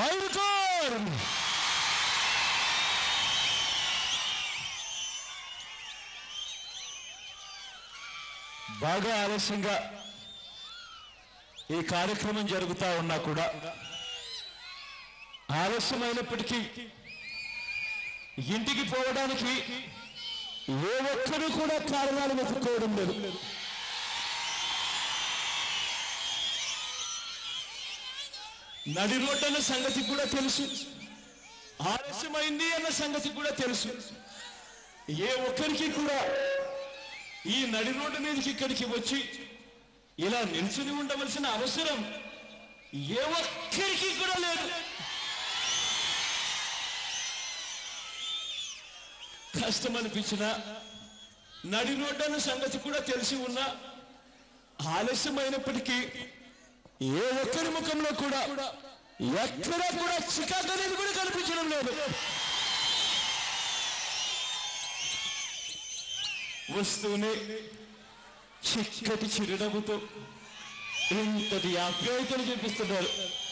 మైరుకోర్ బాగా ఆలస్యంగా ఈ కార్యక్రమం జరుగుతా ఉన్నా కూడా ఆలస్యమైనప్పటికీ ఇంటికి పోవడానికి ఏ ఒక్కరు కూడా కారణాలు వెతుక్కోవడం లేదు నడి రోడ్డు అన్న సంగతి కూడా తెలుసు ఆలస్యమైంది అన్న సంగతి కూడా తెలుసు ఏ ఒక్కరికి కూడా ఈ నడి రోడ్డు మీదకి ఇక్కడికి వచ్చి ఇలా నిల్చుని ఉండవలసిన అవసరం ఏ ఒక్కరికి కూడా లేదు కష్టం అనిపించిన నడి రోడ్డు అన్న సంగతి కూడా తెలిసి ఉన్నా ఆలస్యమైనప్పటికీ ఏ ఒక్కరి ముఖంలో కూడా ఎక్కడా కూడా చికాకు అనేది కూడా కనిపించడం లేదు వస్తూనే చిక్కటి చిరునవ్వుతో ఇంతటి ఆప్యాయతలు చూపిస్తున్నారు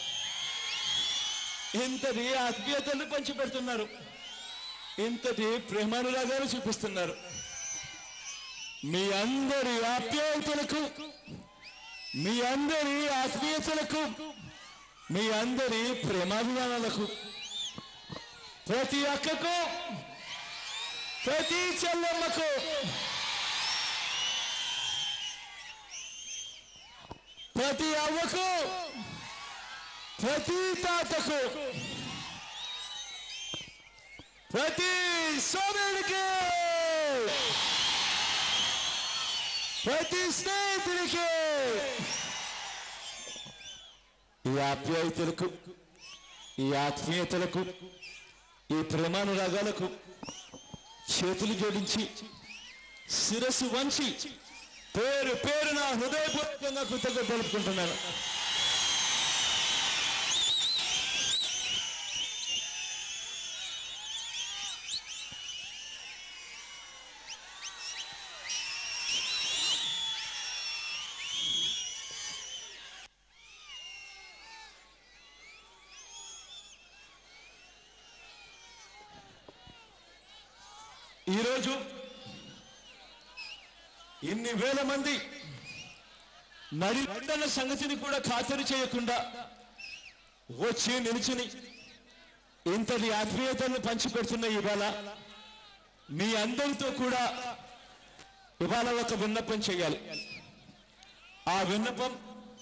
ఇంతటి ఆత్మీయతలు పంచిపెడుతున్నారు ఇంతటి ప్రేమానురాగాలు చూపిస్తున్నారు మీ అందరి ఆప్యాయతలకు మీ అందరి ఆత్మీయతలకు మీ అందరి ప్రేమాభిమానాలకు ప్రతి అక్కకు ప్రతి చెల్లెమ్మకు ప్రతి అవ్వకు ప్రతి తాతకు ప్రతి సోదరుడికి ప్రతి స్నేహితుడికి ఈ ఆప్యాయతలకు ఈ ఆత్మీయతలకు ఈ ప్రేమానురాగాలకు చేతులు జోడించి శిరస్సు వంచి పేరు పేరు నా హృదయపూర్వకంగా కృతజ్ఞత తెలుపుకుంటున్నాను ఈరోజు ఇన్ని వేల మంది నడి రోడ్డన్న సంగతిని కూడా ఖాతరు చేయకుండా వచ్చి నిలిచిని ఇంతటి ఆత్మీయతలను పంచిపెడుతున్న ఇవాళ మీ అందరితో కూడా ఇవాళ ఒక విన్నపం చేయాలి ఆ విన్నపం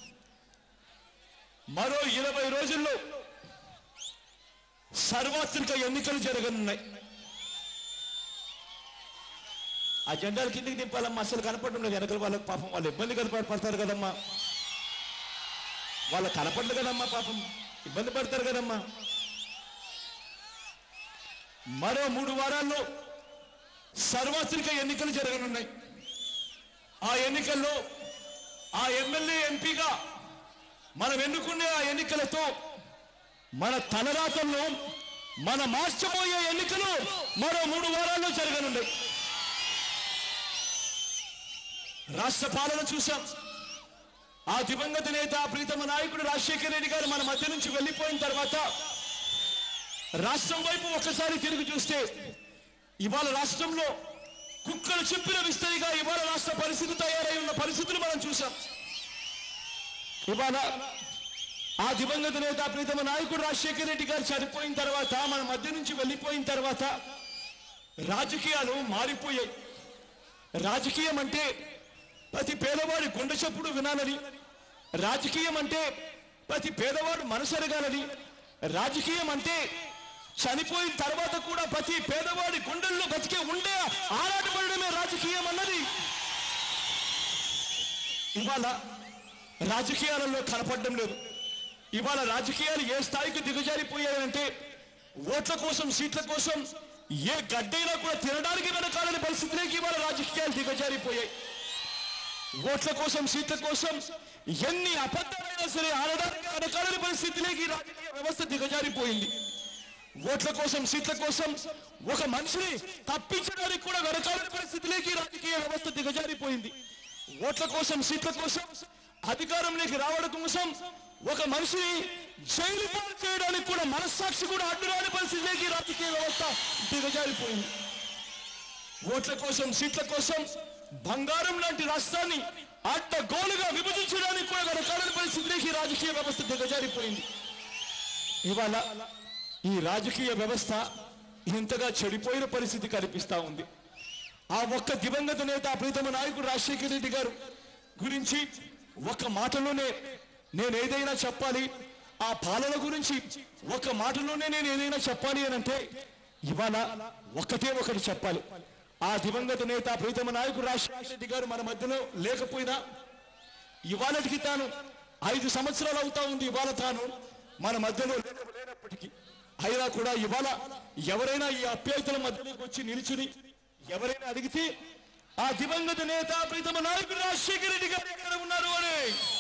మరో ఇరవై రోజుల్లో సార్వత్రిక ఎన్నికలు జరగనున్నాయి ఆ జెండాలు కిందికి దింపాలమ్మా అసలు కనపడడం లేదు వెనకల వాళ్ళకి పాపం వాళ్ళు ఇబ్బంది కనపడ పడతారు కదమ్మా వాళ్ళకి కనపడదు కదమ్మా పాపం ఇబ్బంది పడతారు కదమ్మా మరో మూడు వారాల్లో సార్వత్రిక ఎన్నికలు జరగనున్నాయి ఆ ఎన్నికల్లో ఆ ఎమ్మెల్యే ఎంపీగా మనం ఎన్నుకునే ఆ ఎన్నికలతో మన తలరాతల్లో మన మార్చబోయే ఎన్నికలు మరో మూడు వారాల్లో జరగనున్నాయి రాష్ట్ర పాలన చూశాం ఆ దివంగత నేత ప్రీతమ నాయకుడు రాజశేఖర రెడ్డి గారు మన మధ్య నుంచి వెళ్ళిపోయిన తర్వాత రాష్ట్రం వైపు ఒక్కసారి తిరిగి చూస్తే ఇవాళ రాష్ట్రంలో కుక్కలు చెప్పిన విస్తరిగా ఇవాళ రాష్ట్ర పరిస్థితి తయారై ఉన్న పరిస్థితులు మనం చూసాం ఇవాళ ఆ దివంగత నేత ప్రీతమ నాయకుడు రాజశేఖర రెడ్డి గారు చనిపోయిన తర్వాత మన మధ్య నుంచి వెళ్ళిపోయిన తర్వాత రాజకీయాలు మారిపోయాయి రాజకీయం అంటే ప్రతి పేదవాడి గుండె చప్పుడు వినాలని రాజకీయం అంటే ప్రతి పేదవాడు మనసెరగాలని రాజకీయం అంటే చనిపోయిన తర్వాత కూడా ప్రతి పేదవాడి గుండెల్లో బతికే ఉండే ఆరాటపడమే రాజకీయం అన్నది ఇవాళ రాజకీయాలలో కనపడడం లేదు ఇవాళ రాజకీయాలు ఏ స్థాయికి దిగజారిపోయాయంటే ఓట్ల కోసం సీట్ల కోసం ఏ గడ్డైనా కూడా తినడానికి వెనకాలని పరిస్థితిలోకి ఇవాళ రాజకీయాలు దిగజారిపోయాయి ఓట్ల కోసం సీట్ల కోసం ఎన్ని అబద్ధాలైనా సరే ఆడడానికి వెనకాలని పరిస్థితిలోకి ఈ రాజకీయ వ్యవస్థ దిగజారిపోయింది ఓట్ల కోసం సీట్ల కోసం ఒక మనిషిని తప్పించడానికి కూడా వెనకాలని పరిస్థితిలోకి ఈ రాజకీయ వ్యవస్థ దిగజారిపోయింది ఓట్ల కోసం సీట్ల కోసం అధికారంలోకి రావడం కోసం ఒక మనిషిని జైలు పాలు చేయడానికి కూడా మనస్సాక్షి కూడా అడ్డురాని పరిస్థితిలోకి ఈ రాజకీయ వ్యవస్థ దిగజారిపోయింది ఓట్ల కోసం సీట్ల కోసం బంగారం లాంటి రాష్ట్రాన్ని అడ్డగోలుగా విభజించడానికి కూడా రకాల పరిస్థితిలోకి ఈ రాజకీయ వ్యవస్థ దిగజారిపోయింది ఇవాళ ఈ రాజకీయ వ్యవస్థ ఇంతగా చెడిపోయిన పరిస్థితి కనిపిస్తా ఉంది ఆ ఒక్క దివంగత నేత ప్రీతమ నాయకుడు రాజశేఖర రెడ్డి గారు గురించి ఒక మాటలోనే నేను ఏదైనా చెప్పాలి ఆ పాలన గురించి ఒక మాటలోనే నేను ఏదైనా చెప్పాలి అని అంటే ఇవాళ ఒకటే ఒకటి చెప్పాలి ఆ దివంగత నేత ప్రీతమ నాయకుడు రాజశేఖర రెడ్డి గారు మన మధ్యలో లేకపోయినా ఇవాళకి తాను ఐదు సంవత్సరాలు అవుతా ఉంది ఇవాళ తాను మన మధ్యలో లేన- లేనప్పటికీ అయినా కూడా ఇవాళ ఎవరైనా ఈ అప్యాయతల మధ్యలోకి వచ్చి నిలుచుని ఎవరైనా అడిగితే ఆ దివంగత నేత ప్రీతమ నాయకుడు రాజశేఖర రెడ్డి గారు ఎక్కడ ఉన్నారు అని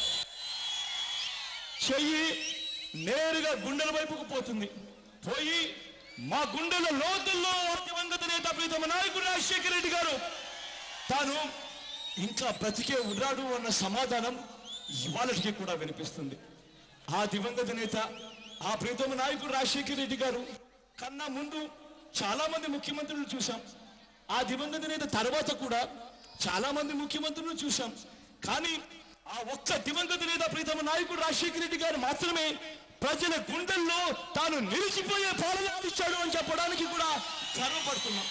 చెయ్యి నేరుగా గుండెల వైపుకు పోతుంది పోయి మా గుండెల లోతుల్లో ఆ దివంగత నేత ప్రీతమ నాయకుడు రాజశేఖర రెడ్డి గారు తాను ఇంకా బ్రతికే ఉన్నాడు అన్న సమాధానం ఇవాళకి కూడా వినిపిస్తుంది ఆ దివంగత నేత ఆ ప్రీతమ నాయకుడు రాజశేఖర రెడ్డి గారు కన్నా ముందు చాలా మంది ముఖ్యమంత్రులు చూశాం ఆ దివంగత నేత తర్వాత కూడా చాలా మంది ముఖ్యమంత్రులను చూశాం కానీ ఆ ఒక్క దివంగత నేత ప్రీతమ నాయకుడు రాజశేఖర రెడ్డి గారు మాత్రమే ప్రజల గుండెల్లో తాను నిలిచిపోయే పాలన అందించాడు అని చెప్పడానికి కూడా గర్వపడుతున్నాం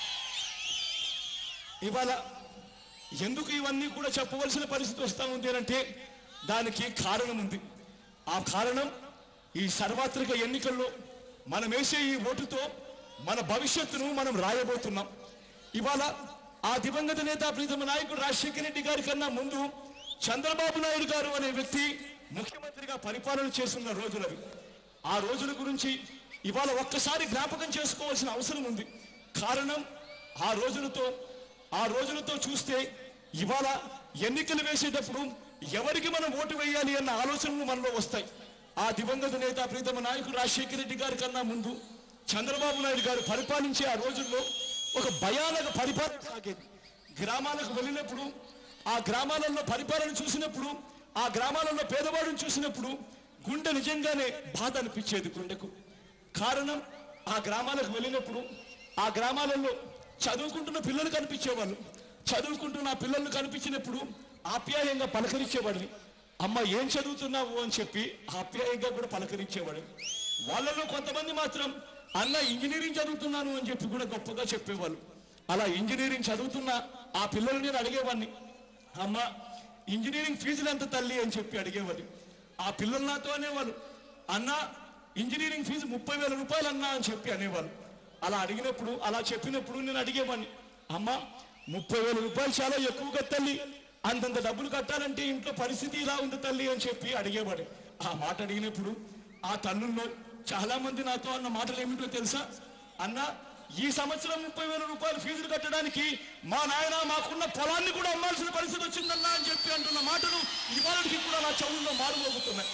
ఇవాళ ఎందుకు ఇవన్నీ కూడా చెప్పవలసిన పరిస్థితి వస్తా ఉంది అంటే దానికి కారణం ఉంది ఆ కారణం ఈ సార్వత్రిక ఎన్నికల్లో మనం వేసే ఈ ఓటుతో మన భవిష్యత్తును మనం రాయబోతున్నాం ఇవాళ ఆ దివంగత నేత ప్రీతమ నాయకుడు రాజశేఖర రెడ్డి గారి కన్నా ముందు చంద్రబాబు నాయుడు గారు అనే వ్యక్తి ముఖ్యమంత్రిగా పరిపాలన చేస్తున్న రోజులవి ఆ రోజుల గురించి ఇవాళ ఒక్కసారి జ్ఞాపకం చేసుకోవాల్సిన అవసరం ఉంది కారణం ఆ రోజులతో ఆ రోజులతో చూస్తే ఇవాళ ఎన్నికలు వేసేటప్పుడు ఎవరికి మనం ఓటు వేయాలి అన్న ఆలోచనలు మనలో వస్తాయి ఆ దివంగత నేత ప్రీతమ నాయకుడు రాజశేఖర రెడ్డి గారి కన్నా ముందు చంద్రబాబు నాయుడు గారు పరిపాలించే ఆ రోజుల్లో ఒక భయానక పరిపాలన సాగేది గ్రామాలకు వెళ్ళినప్పుడు ఆ గ్రామాలలో పరిపాలన చూసినప్పుడు ఆ గ్రామాలలో పేదవాడిని చూసినప్పుడు గుండె నిజంగానే బాధ అనిపించేది గుండెకు కారణం ఆ గ్రామాలకు వెళ్ళినప్పుడు ఆ గ్రామాలలో చదువుకుంటున్న పిల్లలు కనిపించేవాళ్ళు చదువుకుంటున్న ఆ పిల్లలు కనిపించినప్పుడు ఆప్యాయంగా పలకరించేవాడిని అమ్మ ఏం చదువుతున్నావు అని చెప్పి ఆప్యాయంగా కూడా పలకరించేవాడు వాళ్ళలో కొంతమంది మాత్రం అన్న ఇంజనీరింగ్ చదువుతున్నాను అని చెప్పి కూడా గొప్పగా చెప్పేవాళ్ళు అలా ఇంజనీరింగ్ చదువుతున్న ఆ పిల్లలు నేను అడిగేవాడిని అమ్మ ఇంజనీరింగ్ ఫీజులు ఎంత తల్లి అని చెప్పి అడిగేవాడు ఆ పిల్లలు నాతో అనేవాళ్ళు అన్న ఇంజనీరింగ్ ఫీజు ముప్పై వేల రూపాయలు అన్నా అని చెప్పి అనేవాళ్ళు అలా అడిగినప్పుడు అలా చెప్పినప్పుడు నేను అడిగేవాడిని అమ్మ ముప్పై వేల రూపాయలు చాలా ఎక్కువగా తల్లి అంతంత డబ్బులు కట్టాలంటే ఇంట్లో పరిస్థితి ఇలా ఉంది తల్లి అని చెప్పి అడిగేవాడు ఆ మాట అడిగినప్పుడు ఆ తల్లుల్లో చాలా మంది నాతో అన్న మాటలు ఏమిటో తెలుసా అన్న ఈ సంవత్సరం ముప్పై వేల రూపాయలు ఫీజులు కట్టడానికి మా నాయన మాకున్న పొలాన్ని కూడా అమ్మాల్సిన పరిస్థితి వచ్చిందన్నా అని చెప్పి అంటున్న మాటలు ఇవాళకి కూడా నా చెవుల్లో మారుమోగుతున్నాయి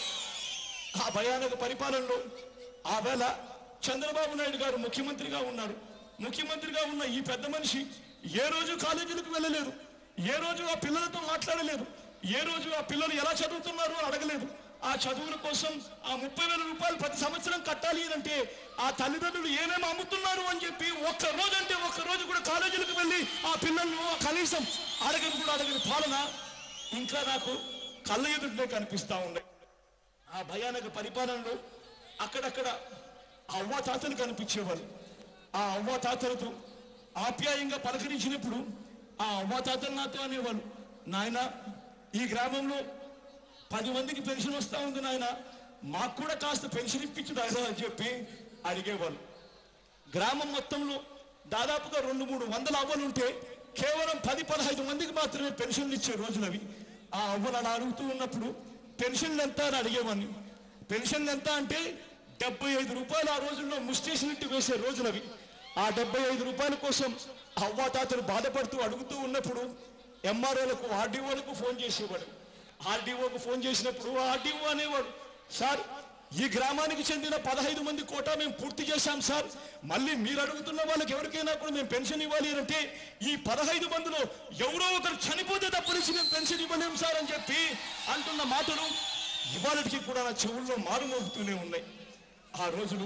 ఆ భయానక పరిపాలనలో ఆ వేళ చంద్రబాబు నాయుడు గారు ముఖ్యమంత్రిగా ఉన్నారు ముఖ్యమంత్రిగా ఉన్న ఈ పెద్ద మనిషి ఏ రోజు కాలేజీలకు వెళ్ళలేదు ఏ రోజు ఆ పిల్లలతో మాట్లాడలేదు ఏ రోజు ఆ పిల్లలు ఎలా చదువుతున్నారు అని అడగలేదు ఆ చదువుల కోసం ఆ ముప్పై వేల రూపాయలు ప్రతి సంవత్సరం కట్టాలి అని అంటే ఆ తల్లిదండ్రులు ఏమేమి అమ్ముతున్నారు అని చెప్పి ఒక్క రోజు అంటే ఒక్క రోజు కూడా కాలేజీలకు వెళ్ళి ఆ పిల్లలను కనీసం అడగని కూడా అడగని పాలన ఇంకా నాకు కళ్ళ ఎదుటే కనిపిస్తా ఉన్నాయి ఆ భయానక పరిపాలనలో అక్కడక్కడ అవ్వ తాతలు కనిపించేవారు ఆ అవ్వ తాతలతో ఆప్యాయంగా పలకరించినప్పుడు ఆ అవ్వ తాతలు నాతో అనేవాళ్ళు నాయన ఈ గ్రామంలో పది మందికి పెన్షన్ వస్తా ఉంది నాయన మాకు కూడా కాస్త పెన్షన్ ఇప్పించు నాయన అని చెప్పి అడిగేవాళ్ళు గ్రామం మొత్తంలో దాదాపుగా రెండు మూడు వందల అవ్వలు ఉంటే కేవలం పది పదహైదు మందికి మాత్రమే పెన్షన్లు ఇచ్చే రోజులు అవి ఆ అవ్వలు అలా అడుగుతూ ఉన్నప్పుడు పెన్షన్లు ఎంత అని అడిగేవాడిని పెన్షన్లు ఎంత అంటే డెబ్బై ఐదు రూపాయలు ఆ రోజుల్లో ముస్టేషన్కి వేసే రోజులు అవి ఆ డెబ్బై ఐదు రూపాయల కోసం అవ్వాతాతలు బాధపడుతూ అడుగుతూ ఉన్నప్పుడు ఎంఆర్ఓలకు ఆర్డీఓలకు ఫోన్ చేసేవాడు ఆర్డీఓకు ఫోన్ చేసినప్పుడు ఆర్డీఓ అనేవాడు సార్ ఈ గ్రామానికి చెందిన పదహైదు మంది కోటా మేము పూర్తి చేశాం సార్ మళ్ళీ మీరు అడుగుతున్న వాళ్ళకి ఎవరికైనా కూడా మేము పెన్షన్ ఇవ్వాలి అని అంటే ఈ పదహైదు మందిలో ఎవరో ఒకరు చనిపోతే తప్పనిసి మేము పెన్షన్ ఇవ్వలేం సార్ అని చెప్పి అంటున్న మాటలు ఇవాళకి కూడా నా చెవుల్లో మారుమోగుతూనే ఉన్నాయి ఆ రోజులు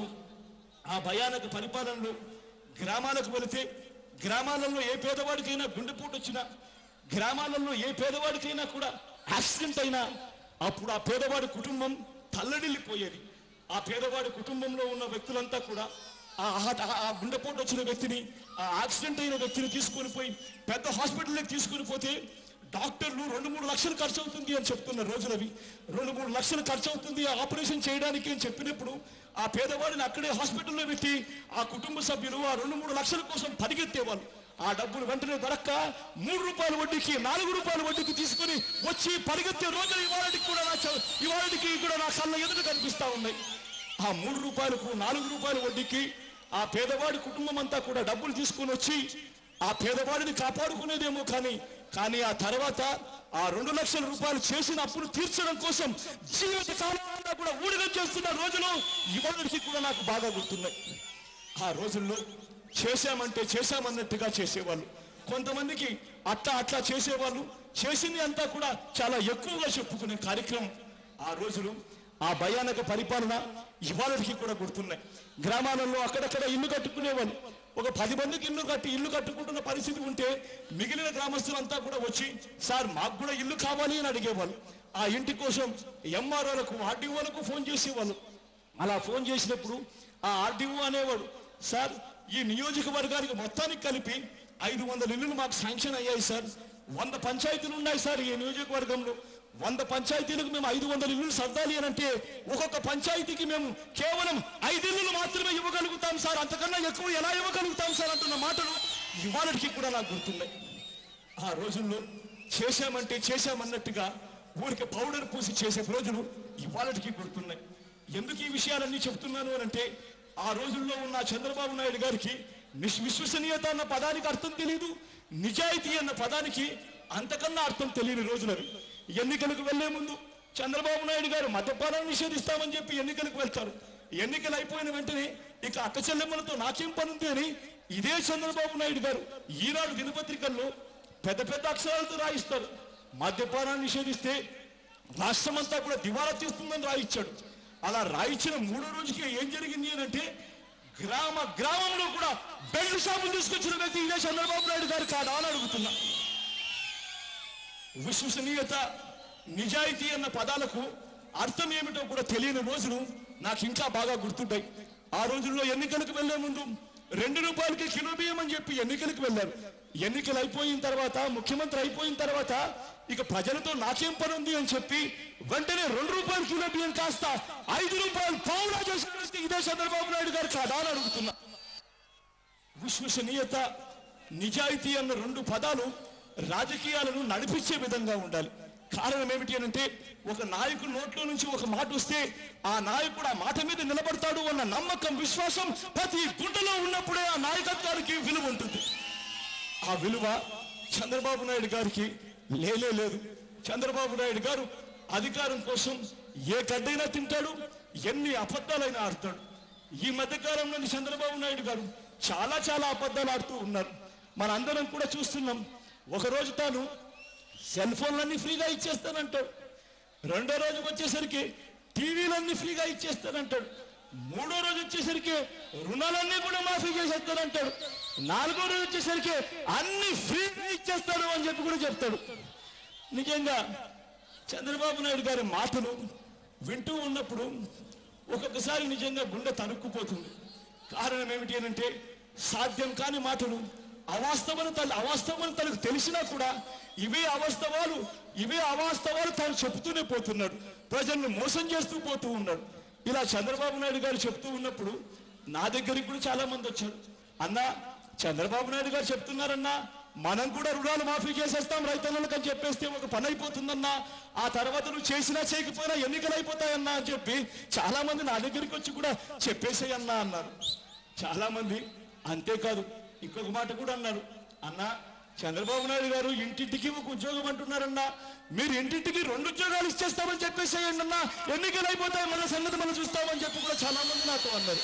ఆ భయానక పరిపాలనలో గ్రామాలకు వెళితే గ్రామాలలో ఏ పేదవాడికైనా గుండెపోటు వచ్చినా గ్రామాలలో ఏ పేదవాడికైనా కూడా యాక్సిడెంట్ అయినా అప్పుడు ఆ పేదవాడి కుటుంబం తల్లడిల్లిపోయేది ఆ పేదవాడి కుటుంబంలో ఉన్న వ్యక్తులంతా కూడా ఆ హార్ట్- ఆ- ఆ గుండెపోటు వచ్చిన వ్యక్తిని ఆ యాక్సిడెంట్ అయిన వ్యక్తిని తీసుకొని పోయి పెద్ద హాస్పిటల్కి తీసుకొని పోతే డాక్టర్లు రెండు మూడు లక్షలు ఖర్చు అవుతుంది అని చెప్తున్న రోజులవి రెండు మూడు లక్షలు ఖర్చు అవుతుంది ఆ ఆపరేషన్ చేయడానికి అని చెప్పినప్పుడు ఆ పేదవాడిని అక్కడే హాస్పిటల్లో పెట్టి ఆ కుటుంబ సభ్యులు ఆ రెండు మూడు లక్షల కోసం పరిగెత్తేవాళ్ళు ఆ డబ్బులు వెంటనే దొరక్క మూడు రూపాయల వడ్డీకి నాలుగు రూపాయల వడ్డీకి తీసుకొని వచ్చి పరిగెత్తే రోజులు ఇవాళకి కూడా నా చ- ఇవాళకి కూడా నా కళ్ళ ఎదుట కనిపిస్తా ఉన్నాయి ఆ మూడు రూపాయలకు నాలుగు రూపాయల వడ్డీకి ఆ పేదవాడి కుటుంబం అంతా కూడా డబ్బులు తీసుకొని వచ్చి ఆ పేదవాడిని కాపాడుకునేదేమో కానీ కానీ ఆ తర్వాత ఆ రెండు లక్షల రూపాయలు చేసిన అప్పులు తీర్చడం కోసం జీవిత కాలంలో కూడా ఊడిగం చేస్తున్న రోజులు ఇవాళకి కూడా నాకు బాగా గుర్తున్నాయి ఆ రోజుల్లో చేశామంటే చేశామన్నట్టుగా చేసేవాళ్ళు కొంతమందికి అట్లా అట్లా చేసేవాళ్ళు చేసింది అంతా కూడా చాలా ఎక్కువగా చెప్పుకునే కార్యక్రమం ఆ రోజులు ఆ భయానక పరిపాలన ఇవాళకి కూడా గుర్తున్నాయి గ్రామాలలో అక్కడక్కడ ఇల్లు కట్టుకునేవాళ్ళు ఒక పది మందికి ఇల్లు కట్టి ఇల్లు కట్టుకుంటున్న పరిస్థితి ఉంటే మిగిలిన గ్రామస్తులంతా కూడా వచ్చి సార్ మాకు కూడా ఇల్లు కావాలి అని అడిగేవాళ్ళు ఆ ఇంటి కోసం ఎంఆర్ఓలకు ఆర్డీఓలకు ఫోన్ చేసేవాళ్ళు అలా ఫోన్ చేసినప్పుడు ఆ ఆర్డీఓ అనేవాడు సార్ ఈ నియోజకవర్గానికి మొత్తానికి కలిపి ఐదు వందల ఇల్లులు మాకు శాంక్షన్ అయ్యాయి సార్ వంద పంచాయతీలు ఉన్నాయి సార్ ఈ నియోజకవర్గంలో వంద పంచాయతీలకు మేము ఐదు వందల ఇల్లులు సర్దాలి అని అంటే ఒక్కొక్క పంచాయతీకి మేము కేవలం ఐదు ఇల్లులు మాత్రమే ఇవ్వగలుగుతాం సార్ అంతకన్నా ఎక్కువ ఎలా ఇవ్వగలుగుతాం సార్ అంటున్న మాటలు ఇవాళకి కూడా నాకు గుర్తున్నాయి ఆ రోజుల్లో చేశామంటే చేశామన్నట్టుగా ఊరికి పౌడర్ పూసి చేసే రోజులు ఇవాళకి గుర్తున్నాయి ఎందుకు ఈ విషయాలన్నీ చెప్తున్నాను అని అంటే ఆ రోజుల్లో ఉన్న చంద్రబాబు నాయుడు గారికి నిస్- విశ్వసనీయత అన్న పదానికి అర్థం తెలియదు నిజాయితీ అన్న పదానికి అంతకన్నా అర్థం తెలియని రోజులవి ఎన్నికలకు వెళ్లే ముందు చంద్రబాబు నాయుడు గారు మద్యపానాన్ని నిషేధిస్తామని చెప్పి ఎన్నికలకు వెళ్తారు ఎన్నికలు అయిపోయిన వెంటనే ఇక అక్క చెల్లెమ్మలతో నాకేం పనుంది అని ఇదే చంద్రబాబు నాయుడు గారు ఈనాడు దినపత్రికల్లో పెద్ద పెద్ద అక్షరాలతో రాయిస్తారు మద్యపానాన్ని నిషేధిస్తే రాష్ట్రమంతా కూడా దివాలా తీస్తుందని రాయిచ్చాడు అలా రాయిచ్చిన మూడో రోజుకి ఏం జరిగింది అని అంటే గ్రామ గ్రామంలో కూడా బెల్ట్ షాపులు తీసుకొచ్చిన వ్యక్తి ఇదే చంద్రబాబు నాయుడు గారు కాదా అని అడుగుతున్నా విశ్వసనీయత నిజాయితీ అన్న పదాలకు అర్థం ఏమిటో కూడా తెలియని రోజులు నాకు ఇంకా బాగా గుర్తుంటాయి ఆ రోజుల్లో ఎన్నికలకు వెళ్లే ముందు రెండు రూపాయలకి కిలో బియ్యం అని చెప్పి ఎన్నికలకు వెళ్ళారు ఎన్నికలు అయిపోయిన తర్వాత ముఖ్యమంత్రి అయిపోయిన తర్వాత ఇక ప్రజలతో నాకేం పని ఉంది అని చెప్పి వెంటనే రెండు రూపాయల కిలో బియ్యం కాస్త ఐదు రూపాయలు పావులా చేసిన వ్యక్తి ఇదే చంద్రబాబు నాయుడు గారు కాదా అని అడుగుతున్నా విశ్వసనీయత నిజాయితీ అన్న రెండు పదాలు రాజకీయాలను నడిపించే విధంగా ఉండాలి కారణం ఏమిటి అని అంటే ఒక నాయకుడు నోట్లో నుంచి ఒక మాట వస్తే ఆ నాయకుడు ఆ మాట మీద నిలబడతాడు అన్న నమ్మకం విశ్వాసం ప్రతి గుండెలో ఉన్నప్పుడే ఆ నాయకత్వానికి విలువ ఉంటుంది ఆ విలువ చంద్రబాబు నాయుడు గారికి లేలే లేదు చంద్రబాబు నాయుడు గారు అధికారం కోసం ఏ గడ్డైనా తింటాడు ఎన్ని అబద్ధాలైనా ఆడతాడు ఈ మధ్య కాలంలోని చంద్రబాబు నాయుడు గారు చాలా చాలా అబద్ధాలు ఆడుతూ ఉన్నారు మన అందరం కూడా చూస్తున్నాం ఒక రోజు తాను సెల్ ఫోన్లన్నీ ఫ్రీగా ఇచ్చేస్తానంటాడు రెండో రోజుకి వచ్చేసరికి టీవీలన్నీ ఫ్రీగా ఇచ్చేస్తానంటాడు మూడో రోజు వచ్చేసరికి రుణాలన్నీ కూడా మాఫీ చేసేస్తానంటాడు నాలుగో రోజు వచ్చేసరికి అన్ని ఫ్రీగా ఇచ్చేస్తాడు అని చెప్పి కూడా చెప్తాడు నిజంగా చంద్రబాబు నాయుడు గారి మాటలు వింటూ ఉన్నప్పుడు ఒక్కొక్కసారి నిజంగా గుండె తరుక్కుపోతుంది కారణం ఏమిటి అని అంటే సాధ్యం కాని మాటలు అవాస్తవని తన అవాస్తవని తనకు తెలిసినా కూడా ఇవే అవాస్తవాలు ఇవే అవాస్తవాలు తాను చెప్తూనే పోతున్నాడు ప్రజలను మోసం చేస్తూ పోతూ ఉన్నాడు ఇలా చంద్రబాబు నాయుడు గారు చెప్తూ ఉన్నప్పుడు నా దగ్గరికి కూడా చాలా మంది వచ్చారు అన్నా చంద్రబాబు నాయుడు గారు చెప్తున్నారన్నా మనం కూడా రుణాలు మాఫీ చేసేస్తాం రైతన్నులకు అని చెప్పేస్తే ఒక పని అయిపోతుందన్నా ఆ తర్వాత నువ్వు చేసినా చేయకపోయినా ఎన్నికలు అయిపోతాయన్నా అని చెప్పి చాలా మంది నా దగ్గరికి వచ్చి కూడా చెప్పేసేయన్నా అన్నారు చాలా మంది అంతేకాదు ఇంకొక మాట కూడా అన్నారు అన్నా చంద్రబాబు నాయుడు గారు ఇంటింటికి ఒక ఉద్యోగం అంటున్నారన్నా మీరు ఇంటింటికి రెండు ఉద్యోగాలు ఇచ్చేస్తామని చెప్పేసేయండి అన్నా ఎన్నికలు అయిపోతాయి మన సంగతి మనం చూస్తామని చెప్పి కూడా చాలా మంది నాతో అన్నారు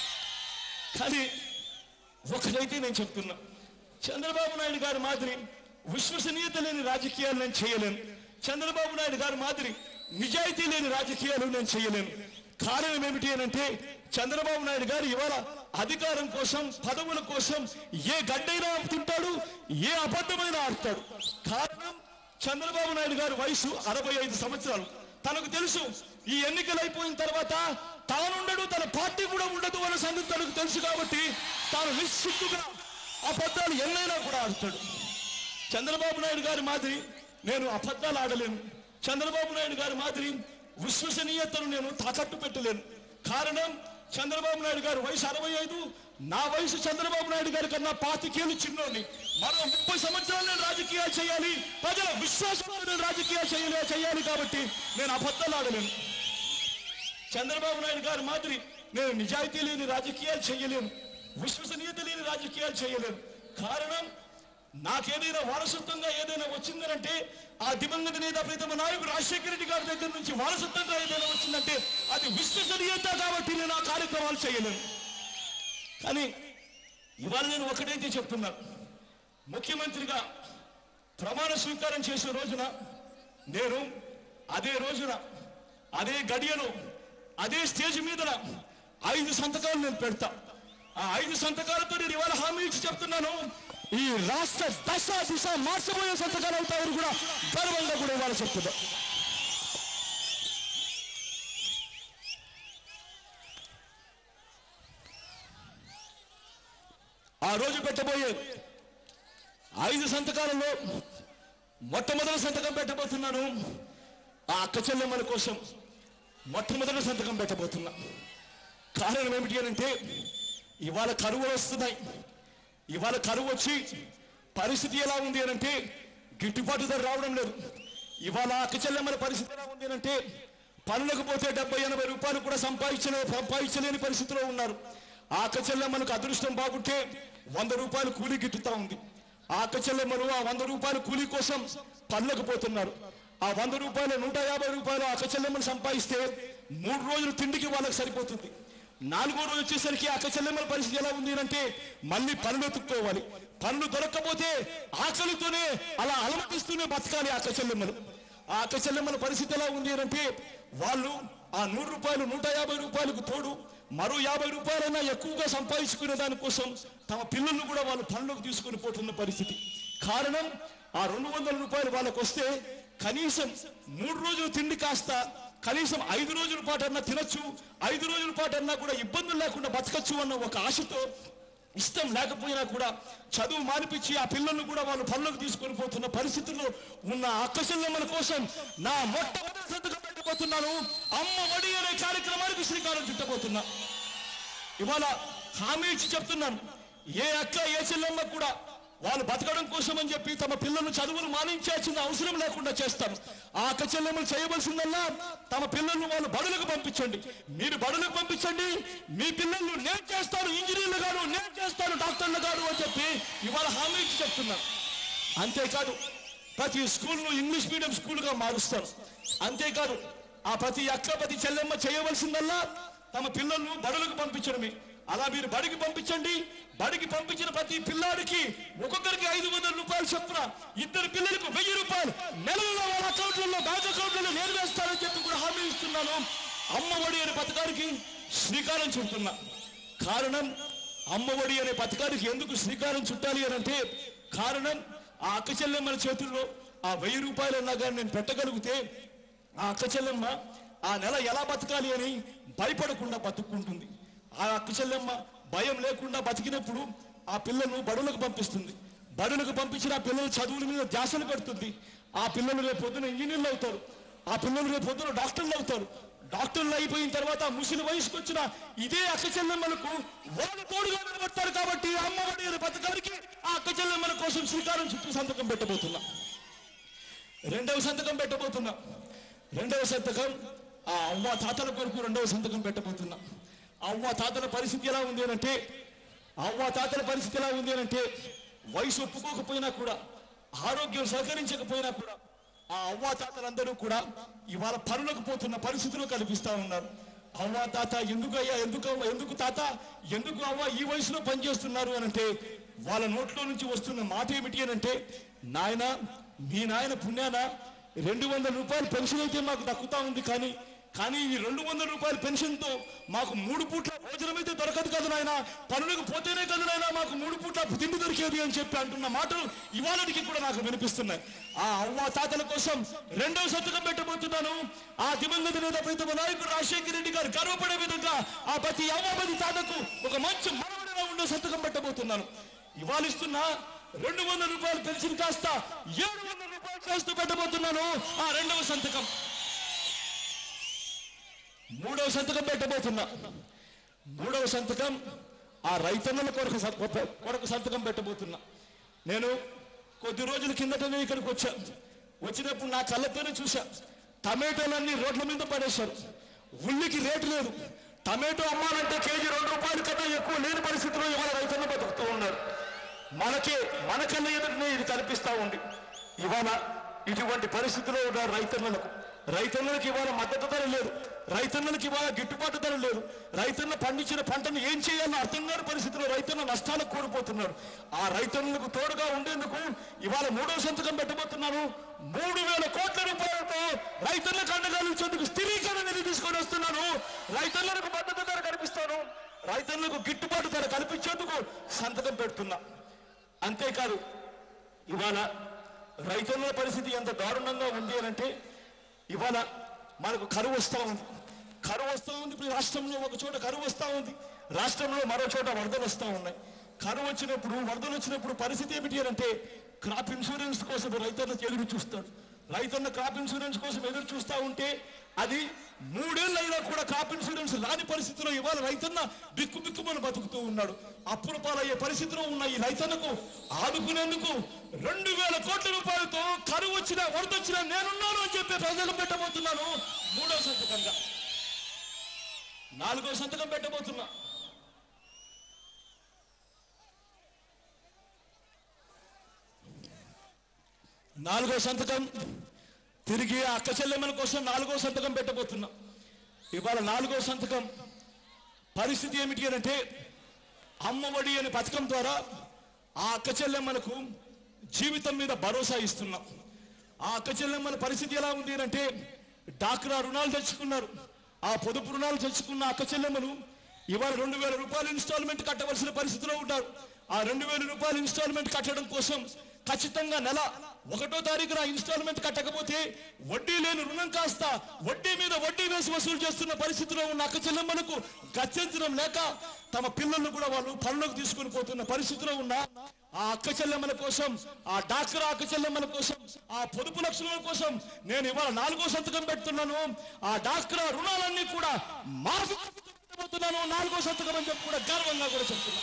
కానీ ఒకటైతే నేను చెప్తున్నా చంద్రబాబు నాయుడు గారి మాదిరి విశ్వసనీయత లేని రాజకీయాలు నేను చేయలేను చంద్రబాబు నాయుడు గారి మాదిరి నిజాయితీ లేని రాజకీయాలు నేను చేయలేను కారణం ఏమిటి అని అంటే చంద్రబాబు నాయుడు గారు ఇవాళ అధికారం కోసం పదవుల కోసం ఏ గడ్డైనా తింటాడు ఏ అబద్ధమైనా ఆడతాడు కారణం చంద్రబాబు నాయుడు గారి వయసు అరవై ఐదు సంవత్సరాలు తనకు తెలుసు ఈ ఎన్నికలు అయిపోయిన తర్వాత తానుండడు తన పార్టీ కూడా ఉండదు అనే సంగతి తనకు తెలుసు కాబట్టి తాను నిశ్చిత్తుగా అబద్ధాలు ఎన్నైనా కూడా ఆడతాడు చంద్రబాబు నాయుడు గారి మాదిరి నేను అబద్ధాలు ఆడలేను చంద్రబాబు నాయుడు గారి మాదిరి విశ్వసనీయతను నేను తాకట్టు పెట్టలేను కారణం చంద్రబాబు నాయుడు గారి వయసు అరవై ఐదు నా వయసు చంద్రబాబు నాయుడు గారి కన్నా పాతికేళ్ళు చిన్నోని మరో ముప్పై సంవత్సరాలు నేను రాజకీయాలు చేయాలి ప్రజల విశ్వాసంతో నేను రాజకీయాలు చేయాలి చేయాలి కాబట్టి నేను అబద్ధాలు ఆడలేను చంద్రబాబు నాయుడు గారి మాదిరి నేను నిజాయితీ లేని రాజకీయాలు చేయలేను విశ్వసనీయత లేని రాజకీయాలు చేయలేను కారణం నాకేదైనా వారసత్వంగా ఏదైనా వచ్చిందనంటే ఆ దివంగత నేత ప్రీతమ నాయకుడు రాజశేఖర రెడ్డి గారి దగ్గర నుంచి వారసత్వంగా ఏదైనా వచ్చిందంటే అది విశ్వసనీయత కాబట్టి నేను ఆ కార్యక్రమాలు చేయలేను కానీ ఇవాళ నేను ఒకటైతే చెప్తున్నాను ముఖ్యమంత్రిగా ప్రమాణ స్వీకారం చేసే రోజున నేను అదే రోజున అదే గడియలో అదే స్టేజ్ మీద ఐదు సంతకాలు నేను పెడతా ఆ ఐదు సంతకాలతో నేను ఇవాళ హామీ ఇచ్చి చెప్తున్నాను ఈ రాష్ట్ర దశ దిశ మార్చబోయే సంతకాలు అవుతాయని కూడా గర్వంగా కూడా ఇవాళ చెప్తున్నా ఆ రోజు పెట్టబోయే ఐదు సంతకాలలో మొట్టమొదటి సంతకం పెట్టబోతున్నాను ఆ అక్క చెల్లెమ్మల కోసం మొట్టమొదటి సంతకం పెట్టబోతున్నా కారణం ఏమిటి అని అంటే ఇవాళ కరువు వస్తున్నాయి ఇవాళ కరువు వచ్చి పరిస్థితి ఎలా ఉంది అని అంటే గిట్టుబాటు ధర రావడం లేదు ఇవాళ అక్క చెల్లెమ్మల పరిస్థితి ఎలా ఉంది అని అంటే పనులకు పోతే డెబ్బై ఎనభై రూపాయలు కూడా సంపాదించలే సంపాదించలేని పరిస్థితిలో ఉన్నారు ఆ అక్క చెల్లెమ్మలకు అదృష్టం బాగుంటే వంద రూపాయలు కూలీ గిట్టుతా ఉంది ఆ అక్క చెల్లెమ్మలు ఆ వంద రూపాయల కూలీ కోసం పనులకు పోతున్నారు ఆ వంద రూపాయలు నూట యాభై రూపాయలు ఆ అక్క చెల్లెమ్మలు సంపాదిస్తే మూడు రోజులు తిండికి వాళ్ళకి సరిపోతుంది నాలుగో రోజు వచ్చేసరికి అక్క చెల్లెమ్మల పరిస్థితి ఎలా ఉంది అంటే మళ్ళీ పనులు ఎత్తుక్కోవాలి పనులు దొరక్కపోతే ఆకలితోనే అలా అలమటిస్తూనే బతకాలి ఆ అక్క చెల్లెమ్మలు ఆ అక్క చెల్లెమ్మల పరిస్థితి ఎలా ఉంది అంటే వాళ్ళు ఆ నూరు రూపాయలు నూట యాభై రూపాయలకు తోడు మరో యాభై రూపాయలైనా ఎక్కువగా సంపాదించుకునే దానికోసం తమ పిల్లలను కూడా వాళ్ళు పనులకు తీసుకుని పోతున్న పరిస్థితి కారణం ఆ రెండు వందల రూపాయలు వాళ్ళకు వస్తే కనీసం మూడు రోజులు తిండి కాస్త కనీసం ఐదు రోజుల పాటు అన్నా తినొచ్చు ఐదు రోజుల పాటు అన్నా కూడా ఇబ్బందులు లేకుండా బతకచ్చు అన్న ఒక ఆశతో ఇష్టం లేకపోయినా కూడా చదువు మానిపించి ఆ పిల్లల్ని కూడా వాళ్ళు పనులకు తీసుకొని పోతున్న పరిస్థితుల్లో ఉన్న అక్క చెల్లెమ్మల కోసం నా మొట్టమొదటి సంతకం పెట్టబోతున్నాను అమ్మ ఒడి అనే కార్యక్రమానికి శ్రీకారం చుట్టబోతున్నా ఇవాళ హామీ ఇచ్చి చెప్తున్నాను ఏ అక్క ఏ చెల్లెమ్మ కూడా వాళ్ళు బతకడం కోసం అని చెప్పి తమ పిల్లలను చదువులు మానించాల్సిన అవసరం లేకుండా చేస్తాను ఆ అక్క చెల్లెమ్మలు చేయవలసిందల్లా తమ పిల్లలను వాళ్ళు బడులకు పంపించండి మీరు బడులకు పంపించండి మీ పిల్లలు నేను చేస్తాను ఇంజనీర్లు గాను నేను చేస్తాను డాక్టర్లు గాను అని చెప్పి ఇవాళ హామీ ఇచ్చి చెప్తున్నాను అంతేకాదు ప్రతి స్కూల్ను ఇంగ్లీష్ మీడియం స్కూల్గా మారుస్తారు అంతేకాదు ఆ ప్రతి అక్క ప్రతి చెల్లెమ్మ చేయవలసిందల్లా తమ పిల్లలను బడులకు పంపించడమే అలా మీరు బడికి పంపించండి బడికి పంపించిన ప్రతి పిల్లాడికి ఒక్కొక్కరికి ఐదు వందల రూపాయలు చొప్పున ఇద్దరు పిల్లలకు వెయ్యి రూపాయలు నెలలో వాళ్ళ అకౌంట్లలో బ్యాంక్ అకౌంట్లలో నేను వేస్తానని చెప్పి కూడా హామీ ఇస్తున్నాను అమ్మ ఒడి అనే పథకానికి శ్రీకారం చుడుతున్నా కారణం అమ్మఒడి అనే పథకానికి ఎందుకు శ్రీకారం చుట్టాలి అని అంటే కారణం ఆ అక్క చెల్లెమ్మల చేతుల్లో ఆ వెయ్యి రూపాయలన్నా కానీ నేను పెట్టగలిగితే ఆ అక్క చెల్లెమ్మ ఆ నెల ఎలా బతకాలి అని భయపడకుండా బతుక్కుంటుంది ఆ అక్క చెల్లెమ్మ భయం లేకుండా బతికినప్పుడు ఆ పిల్లలను బడులకు పంపిస్తుంది బడులకు పంపించిన ఆ పిల్లలు చదువుల మీద ధ్యాసలు పెడుతుంది ఆ పిల్లలు రేపు పొద్దున ఇంజనీర్లు అవుతారు ఆ పిల్లలు రేపు పొద్దున డాక్టర్లు అవుతారు డాక్టర్లు అయిపోయిన తర్వాత ముసలి వయసుకు వచ్చిన ఇదే అక్క చెల్లెమ్మలకు వాళ్ళు తోడుగా నిలబడతారు కాబట్టి అమ్మఒడి అనే పథకానికి ఆ అక్క చెల్లెమ్మల కోసం శ్రీకారం చుట్టూ సంతకం పెట్టబోతున్నా రెండవ సంతకం పెట్టబోతున్నా రెండవ సంతకం ఆ అవ్వ తాతల కొరకు రెండవ సంతకం పెట్టబోతున్నా అవ్వ తాతల పరిస్థితి ఎలా ఉంది అని అంటే అవ్వ తాతల పరిస్థితి ఎలా ఉంది అని అంటే వయసు ఒప్పుకోకపోయినా కూడా ఆరోగ్యం సహకరించకపోయినా కూడా ఆ అవ్వ తాతలందరూ కూడా ఇవాళ పనులకు పోతున్న పరిస్థితులు కనిపిస్తా ఉన్నారు అవ్వ తాత ఎందుకు అయ్యా ఎందుకు అవ్వ ఎందుకు తాత ఎందుకు అవ్వ ఈ వయసులో పనిచేస్తున్నారు అని అంటే వాళ్ళ నోట్లో నుంచి వస్తున్న మాట ఏమిటి అని అంటే నాయన మీ నాయన పుణ్యాన రెండు వందల రూపాయలు పెన్షన్ అయితే మాకు దక్కుతా ఉంది కానీ కానీ ఈ రెండు వందల రూపాయల పెన్షన్తో మాకు మూడు పూట్ల భోజనం అయితే దొరకదు కదా నాయన పనులకు పోతేనే కదా నాయన మాకు మూడు పూట్ల తిండి దొరికేది అని చెప్పి అంటున్న మాటలు ఇవాళకి కూడా నాకు వినిపిస్తున్నాయి ఆ అవ్వ తాతల కోసం రెండవ సంతకం పెట్టబోతున్నాను ఆ దివంగత నేత ప్రీతమ నాయకుడు రాజశేఖర రెడ్డి గారు గర్వపడే విధంగా ఆ ప్రతి అవ్వ ప్రతి తాతకు ఒక మంచి మనవడిగా ఉండే సంతకం పెట్టబోతున్నాను ఇవాళ ఇస్తున్న రెండు వందల రూపాయలు పెన్షన్ కాస్త ఏడు వందల రూపాయలు చేస్తూ పెట్టబోతున్నాను ఆ రెండవ సంతకం మూడవ సంతకం పెట్టబోతున్నా మూడవ సంతకం ఆ రైతన్నల కొరకు స- కొరకు సంతకం పెట్టబోతున్నా నేను కొద్ది రోజుల కిందటనే ఇక్కడికి వచ్చా వచ్చినప్పుడు నా కళ్ళతోనే చూసా టమాటోలన్నీ రోడ్ల మీద పడేశారు ఉల్లికి రేటు లేదు టమాటో అమ్మాలంటే కేజీ రెండు రూపాయల కన్నా ఎక్కువ లేని పరిస్థితిలో ఇవాళ రైతన్న బతుకుతూ ఉన్నారు మనకే మన కళ్ళ ఎదుటనే ఇది కనిపిస్తా ఉంది ఇవాళ ఇటువంటి పరిస్థితిలో ఉన్న రైతన్నలకు రైతన్నలకు ఇవాళ మద్దతు ధర లేదు రైతన్నలకు ఇవాళ గిట్టుబాటు ధర లేదు రైతన్న పండించిన పంటను ఏం చేయాలో అర్థం కాని పరిస్థితిలో రైతన్న నష్టాలకు కోల్పోతున్నాడు ఆ రైతన్నలకు తోడుగా ఉండేందుకు ఇవాళ మూడో సంతకం పెట్టబోతున్నాను మూడు వేల కోట్ల రూపాయలతో రైతన్నలకు అండగా నిలిచేందుకు స్థిరీకరణ నిధి తీసుకొని వస్తున్నాను రైతన్నలకు మద్దతు ధర కల్పిస్తాను రైతన్నలకు గిట్టుబాటు ధర కల్పించేందుకు సంతకం పెడుతున్నా అంతేకాదు ఇవాళ రైతుల పరిస్థితి ఎంత దారుణంగా ఉంది అని అంటే ఇవాళ మనకు కరువు వస్తా ఉంది కరువు వస్తా ఉంది ఇప్పుడు రాష్ట్రంలో ఒక చోట కరువు వస్తా ఉంది రాష్ట్రంలో మరో చోట వరదలు వస్తా ఉన్నాయి కరువు వచ్చినప్పుడు వరదలు వచ్చినప్పుడు పరిస్థితి ఏమిటి అని అంటే క్రాప్ ఇన్సూరెన్స్ కోసం రైతన్న ఎదురు చూస్తాడు రైతన్న క్రాప్ ఇన్సూరెన్స్ కోసం ఎదురు చూస్తా ఉంటే అది మూడేళ్ళు అయినా కూడా క్రాప్ ఇన్సూరెన్స్ రాని పరిస్థితిలో ఇవాళ రైతన్న బిక్కు బిక్కుమని బతుకుతూ ఉన్నాడు అప్పుల పాలయ్యే పరిస్థితిలో ఉన్న ఈ రైతన్నకు ఆదుకునేందుకు రెండు వేల కోట్ల రూపాయలతో కరువు వచ్చినా వరద వచ్చినా నేనున్నాను అని చెప్పి ప్రజలు పెట్టబోతున్నాను మూడో సంతకంగా నాలుగో సంతకం పెట్టబోతున్నా నాలుగో సంతకం తిరిగి ఆ అక్క చెల్లెమ్మల కోసం నాలుగో సంతకం పెట్టబోతున్నా ఇవాళ నాలుగో సంతకం పరిస్థితి ఏమిటి అంటే అమ్మఒడి అనే పథకం ద్వారా ఆ అక్క చెల్లెమ్మలకు జీవితం మీద భరోసా ఇస్తున్నాం ఆ అక్క చెల్లెమ్మల పరిస్థితి ఎలా ఉంది అంటే డాక్రా రుణాలు తెచ్చుకున్నారు ఆ పొదుపు రుణాలు తెచ్చుకున్న అక్క చెల్లెమ్మలు ఇవాళ రెండు వేల రూపాయలు ఇన్స్టాల్మెంట్ కట్టవలసిన పరిస్థితిలో ఉంటారు ఆ రెండు వేల రూపాయలు ఇన్స్టాల్మెంట్ కట్టడం కోసం ఖచ్చితంగా నెల ఒకటో తారీఖున ఇన్స్టాల్మెంట్ కట్టకపోతే వడ్డీ లేని రుణం కాస్త వడ్డీ మీద వడ్డీ వేసి వసూలు చేస్తున్న పరిస్థితిలో ఉన్న అక్క చెల్లెమ్మలకు గత్యంతరం లేక తమ పిల్లలను కూడా వాళ్ళు పనులకు తీసుకుని పోతున్న పరిస్థితిలో ఉన్న ఆ అక్క చెల్లెమ్మల కోసం ఆ డాక్టర్ అక్క చెల్లెమ్మల కోసం ఆ పొదుపు లక్షణాల కోసం నేను ఇవాళ నాలుగో సంతకం పెడుతున్నాను ఆ డాక్టర్ రుణాలన్నీ కూడా మాఫీ పెట్టబోతున్నాను నాలుగో సంతకం అని చెప్పి కూడా గర్వంగా కూడా చెప్తున్నాను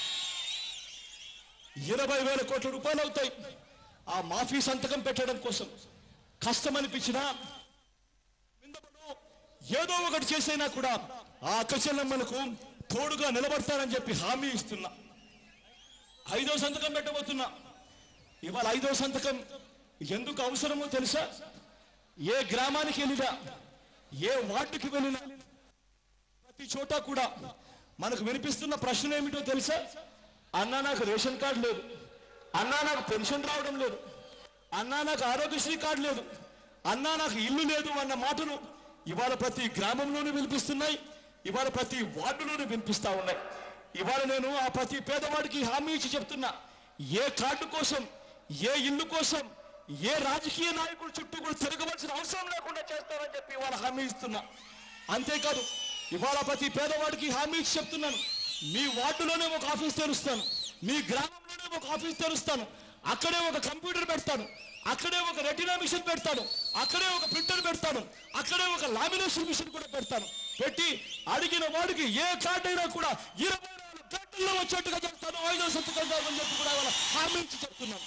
ఇరవై వేల కోట్ల రూపాయలు అవుతాయి ఆ మాఫీ సంతకం పెట్టడం కోసం కష్టం అనిపించినా విందపడు ఏదో ఒకటి చేసైనా కూడా ఆ అక్క చెల్లెమ్మలకు తోడుగా నిలబడతానని చెప్పి హామీ ఇస్తున్నా ఐదో సంతకం పెట్టబోతున్నా ఇవాళ ఐదో సంతకం ఎందుకు అవసరమో తెలుసా ఏ గ్రామానికి వెళ్ళినా ఏ వార్డుకి వెళ్ళినా ప్రతి చోట కూడా మనకు వినిపిస్తున్న ప్రశ్న ఏమిటో తెలుసా అన్నా నాకు రేషన్ కార్డు లేదు అన్నా నాకు పెన్షన్ రావడం లేదు అన్నా నాకు ఆరోగ్యశ్రీ కార్డు లేదు అన్నా నాకు ఇల్లు లేదు అన్న మాటలు ఇవాళ ప్రతి గ్రామంలోనూ వినిపిస్తున్నాయి ఇవాళ ప్రతి వార్డులోనూ వినిపిస్తా ఉన్నాయి ఇవాళ నేను ఆ ప్రతి పేదవాడికి హామీ ఇచ్చి చెప్తున్నా ఏ కార్డు కోసం ఏ ఇల్లు కోసం ఏ రాజకీయ నాయకుడు చుట్టూ కూడా తిరగవలసిన అవసరం లేకుండా చేస్తారని చెప్పి ఇవాళ హామీ ఇస్తున్నా అంతేకాదు ఇవాళ ప్రతి పేదవాడికి హామీ ఇచ్చి చెప్తున్నాను మీ వార్డులోనే ఒక ఆఫీస్ తెరుస్తాను మీ గ్రామంలోనే ఒక ఆఫీస్ తెరుస్తాను అక్కడే ఒక కంప్యూటర్ పెడతాను అక్కడే ఒక రెటినా మిషన్ పెడతాను అక్కడే ఒక ప్రింటర్ పెడతాను అక్కడే ఒక లామినేషన్ మిషన్ కూడా పెడతాను పెట్టి అడిగిన వాడికి ఏ కార్డు అయినా కూడా ఇరవై నాలుగు గంటల్లో వచ్చేట్టుగా చెప్తాను ఐదో సంతకం అని చెప్పి కూడా ఇవాళ హామీ ఇచ్చి చెప్తున్నాను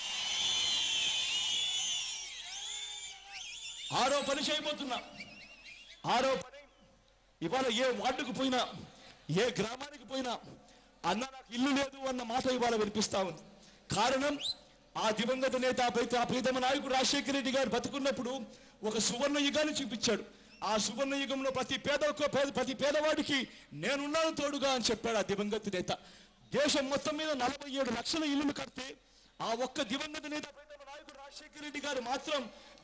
ఆరో పని చేయబోతున్నా ఆరో పని ఇవాళ ఏ వార్డుకు పోయినా ఏ గ్రామానికి పోయినా అన్న నాకు ఇల్లు లేదు అన్న మాట ఇవాళ వినిపిస్తా ఉంది కారణం ఆ దివంగత నేత ప్రీత ఆ ప్రీతమ నాయకుడు రాజశేఖర రెడ్డి గారు బతుకున్నప్పుడు ఒక సువర్ణ యుగాన్ని చూపించాడు ఆ సువర్ణ యుగంలో ప్రతి పేద ఒక్క పేద ప్రతి పేదవాడికి నేనున్నాను తోడుగా అని చెప్పాడు ఆ దివంగత నేత దేశం మొత్తం మీద నలభై ఏడు లక్షల ఇల్లులు కడితే ఆ ఒక్క దివంగత నేత ప్రీతమ నాయకుడు రాజశేఖర రెడ్డి గారు మాత్రం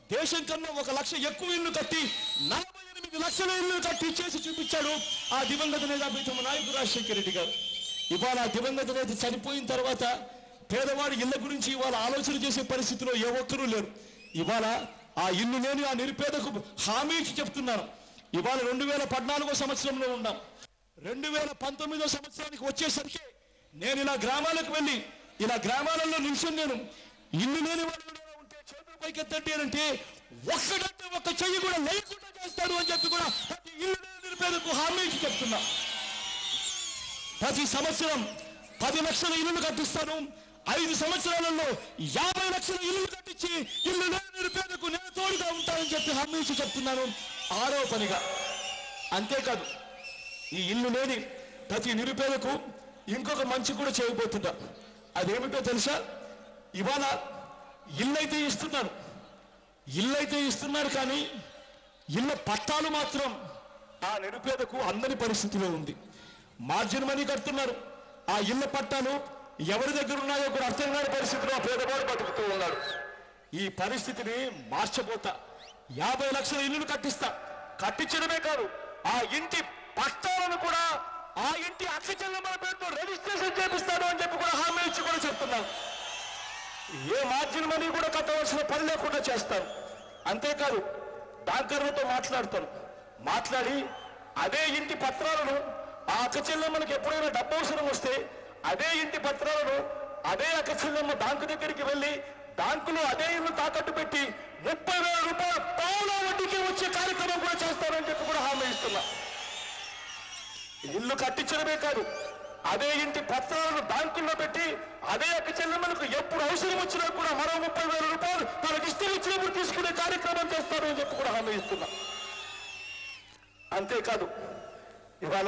దేశం కన్నా ఒక లక్ష ఎక్కువ ఇల్లు కట్టి నలభై ఎనిమిది లక్షల ఇల్లు కట్టి చేసి చూపించాడు ఆ దివంగత నేత ప్రీతమ నాయకుడు రాజశేఖర రెడ్డి గారు ఇవాళ ఆ దివంగత నేత చనిపోయిన తర్వాత పేదవాడి ఇళ్ళ గురించి ఇవాళ ఆలోచన చేసే పరిస్థితిలో ఏ ఒక్కరూ లేరు ఇవాళ ఆ ఇల్లు లేని ఆ నిరుపేదకు హామీ ఇచ్చి చెప్తున్నాను ఇవాళ రెండు వేల పద్నాలుగో సంవత్సరంలో ఉన్నాం రెండు వేల పంతొమ్మిదో సంవత్సరానికి వచ్చేసరికి నేను ఇలా గ్రామాలకు వెళ్ళి ఇలా గ్రామాలలో నిల్చుని నేను ఇల్లు లేని వాళ్ళు ఎవరైనా ఉంటే చేతులు పైకెత్తండి అని అంటే ఒక్కడంటే ఒక్క చెయ్యి కూడా లేకుండా చేస్తాడు అని చెప్పి కూడా ప్రతి ఇల్లు లేని నిరుపేదకు హామీ ఇచ్చి చెప్తున్నా ప్రతి సంవత్సరం పది లక్షల ఇల్లులు కట్టిస్తాను ఐదు సంవత్సరాలలో యాభై లక్షల ఇల్లు కట్టించి ఇల్లు లేని నిరుపేదకు నేను తోడుగా ఉంటానని చెప్పి హామీ ఇచ్చి చెప్తున్నాను ఆరో పనిగా అంతేకాదు ఈ ఇల్లు లేని ప్రతి నిరుపేదకు ఇంకొక మంచి కూడా చేయబోతున్నా అదేమిటో తెలుసా ఇవాళ ఇల్లైతే ఇస్తున్నారు ఇల్లైతే ఇస్తున్నారు కానీ ఇళ్ళ పట్టాలు మాత్రం ఆ నిరుపేదకు అందని పరిస్థితిలో ఉంది మార్జిన్ మనీ కడుతున్నారు ఆ ఇళ్ళ పట్టాలు ఎవరి దగ్గర ఉన్నాయో కూడా అర్థం కాని పరిస్థితిలో ఆ పేదవాడు బతుకుతూ ఉన్నాడు ఈ పరిస్థితిని మార్చబోతా యాభై లక్షల ఇల్లులు కట్టిస్తా కట్టించడమే కాదు ఆ ఇంటి పట్టాలను కూడా ఆ ఇంటి అక్క చెల్లెమ్మల పేరుతో రిజిస్ట్రేషన్ చేపిస్తాడు అని చెప్పి కూడా హామీ ఇచ్చి కూడా చెప్తున్నాను ఏ మార్జిన్ మనీ కూడా కట్టవలసిన పని లేకుండా చేస్తాను అంతేకాదు బ్యాంకర్లతో మాట్లాడతాను మాట్లాడి అదే ఇంటి పత్రాలను ఆ అక్క చెల్లెమ్మలకు ఎప్పుడైనా డబ్బు అవసరం వస్తే అదే ఇంటి పత్రాలను అదే అక్క చెల్లెమ్మ బ్యాంకు దగ్గరికి వెళ్ళి బ్యాంకులో అదే ఇల్లు తాకట్టు పెట్టి ముప్పై వేల రూపాయల పావుల వడ్డీకి వచ్చే కార్యక్రమం కూడా చేస్తానని చెప్పి కూడా హామీ ఇస్తున్నా ఇల్లు కట్టించడమే కాదు అదే ఇంటి పత్రాలను బ్యాంకుల్లో పెట్టి అదే అక్క చెల్లెమ్మలకు ఎప్పుడు అవసరం వచ్చినా కూడా మరో ముప్పై వేల రూపాయలు తనకి ఇష్టం వచ్చినప్పుడు తీసుకునే కార్యక్రమం చేస్తారని చెప్పి కూడా హామీ ఇస్తున్నా అంతేకాదు ఇవాళ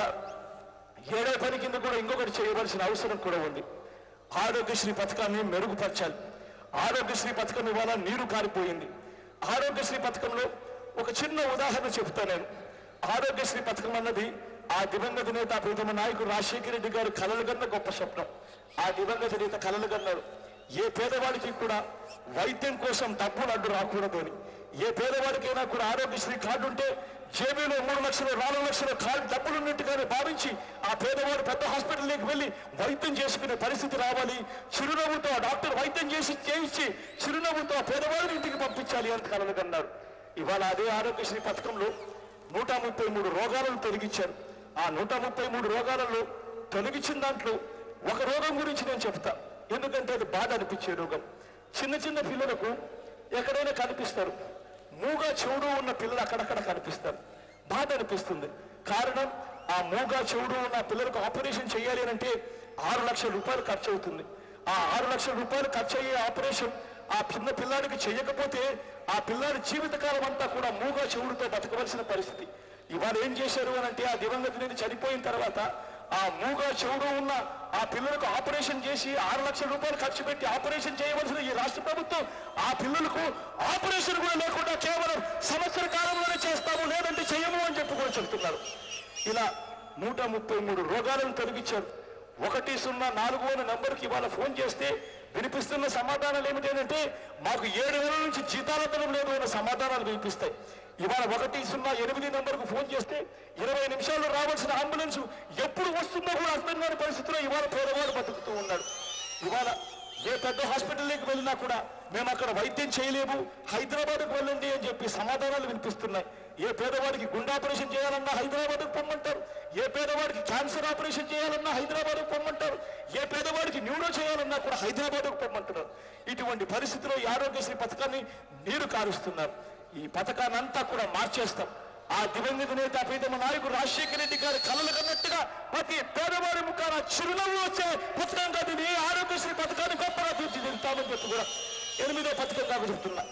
ఏడో పని కింద కూడా ఇంకొకటి చేయవలసిన అవసరం కూడా ఉంది ఆరోగ్యశ్రీ పథకాన్ని మెరుగుపరచాలి ఆరోగ్యశ్రీ పథకం ఇవాళ నీరు కారిపోయింది ఆరోగ్యశ్రీ పథకంలో ఒక చిన్న ఉదాహరణ చెబుతా నేను ఆరోగ్యశ్రీ పథకం అన్నది ఆ దివంగత నేత ప్రీతమ నాయకుడు రాజశేఖర రెడ్డి గారు కలలు కన్న గొప్ప స్వప్నం ఆ దివంగత నేత కలలు కన్నారు ఏ పేదవాడికి కూడా వైద్యం కోసం డబ్బులు అడ్డు రాకూడదు అని ఏ పేదవాడికైనా కూడా ఆరోగ్యశ్రీ కార్డు ఉంటే జేబీలో మూడు లక్షలు నాలుగు లక్షల కార్డు డబ్బులు ఉన్నట్టుగానే భావించి ఆ పేదవాడు పెద్ద హాస్పిటల్లోకి వెళ్ళి వైద్యం చేసుకునే పరిస్థితి రావాలి చిరునవ్వుతో ఆ డాక్టర్ వైద్యం చేసి చేయించి చిరునవ్వుతో ఆ పేదవాడిని ఇంటికి పంపించాలి అని కలలు కన్నారు ఇవాళ అదే ఆరోగ్యశ్రీ పథకంలో నూట ముప్పై మూడు రోగాలను తొలగించారు ఆ నూట ముప్పై మూడు రోగాలలో తొలగించిన దాంట్లో ఒక రోగం గురించి నేను చెప్తా ఎందుకంటే అది బాధ అనిపించే రోగం చిన్న చిన్న పిల్లలకు ఎక్కడైనా కనిపిస్తారు మూగా చెవుడు ఉన్న పిల్లలు అక్కడక్కడ కనిపిస్తారు బాధ అనిపిస్తుంది కారణం ఆ మూగా చెవుడు ఉన్న పిల్లలకు ఆపరేషన్ చేయాలి అని అంటే ఆరు లక్షల రూపాయలు ఖర్చు అవుతుంది ఆ ఆరు లక్షల రూపాయలు ఖర్చు అయ్యే ఆపరేషన్ ఆ చిన్న పిల్లాడికి చేయకపోతే ఆ పిల్లాడి జీవితకాలం అంతా కూడా మూగా చెవుడుతో బతకవలసిన పరిస్థితి ఇవాళ ఏం చేశారు అని అంటే ఆ దివంగత నేను చనిపోయిన తర్వాత ఆ మూగా చెవుడు ఉన్న ఆ పిల్లలకు ఆపరేషన్ చేసి ఆరు లక్షల రూపాయలు ఖర్చు పెట్టి ఆపరేషన్ చేయవలసిన ఈ రాష్ట్ర ప్రభుత్వం ఆ పిల్లలకు ఆపరేషన్ కూడా లేకుండా కేవలం సంవత్సర కాలంలోనే చేస్తాము లేదంటే చేయము అని చెప్పి కూడా చెప్తున్నారు ఇలా నూట ముప్పై మూడు రోగాలను తొలగించారు ఒకటి సున్నా నాలుగు అనే నంబర్కి ఇవాళ ఫోన్ చేస్తే వినిపిస్తున్న సమాధానాలు ఏమిటి అంటే మాకు ఏడు నెలల నుంచి జీతాలంతరం లేదు అనే సమాధానాలు వినిపిస్తాయి ఇవాళ ఒకటి సున్నా ఎనిమిది నంబర్కు ఫోన్ చేస్తే ఇరవై నిమిషాల్లో రావాల్సిన అంబులెన్స్ ఎప్పుడు వస్తుందో కూడా అర్థం కాని పరిస్థితిలో ఇవాళ పేదవాడు బతుకుతూ ఉన్నాడు ఇవాళ ఏ పెద్ద హాస్పిటల్లోకి వెళ్ళినా కూడా మేము అక్కడ వైద్యం చేయలేము హైదరాబాద్కు వెళ్ళండి అని చెప్పి సమాధానాలు వినిపిస్తున్నాయి ఏ పేదవాడికి గుండె ఆపరేషన్ చేయాలన్నా హైదరాబాద్కు పొమ్మంటారు ఏ పేదవాడికి క్యాన్సర్ ఆపరేషన్ చేయాలన్నా హైదరాబాద్కు పొమ్మంటారు ఏ పేదవాడికి న్యూరో చేయాలన్నా కూడా హైదరాబాద్కు పొమ్మంటున్నారు ఇటువంటి పరిస్థితిలో ఈ ఆరోగ్యశ్రీ పథకాన్ని నీరు కారుస్తున్నారు ఈ పథకాన్ని అంతా కూడా మార్చేస్తాం ఆ దివంగత నేత ప్రీతమ నాయకుడు రాజశేఖర రెడ్డి గారి కలలు కన్నట్టుగా ప్రతి పేదవాడి ముఖాన చిరునవ్వు వచ్చే పథకం కాదు ఇది ఆరోగ్యశ్రీ పథకాన్ని గొప్పగా తీర్చిదిద్దుతామని చెప్పి కూడా ఎనిమిదో పథకం కాక చెప్తున్నా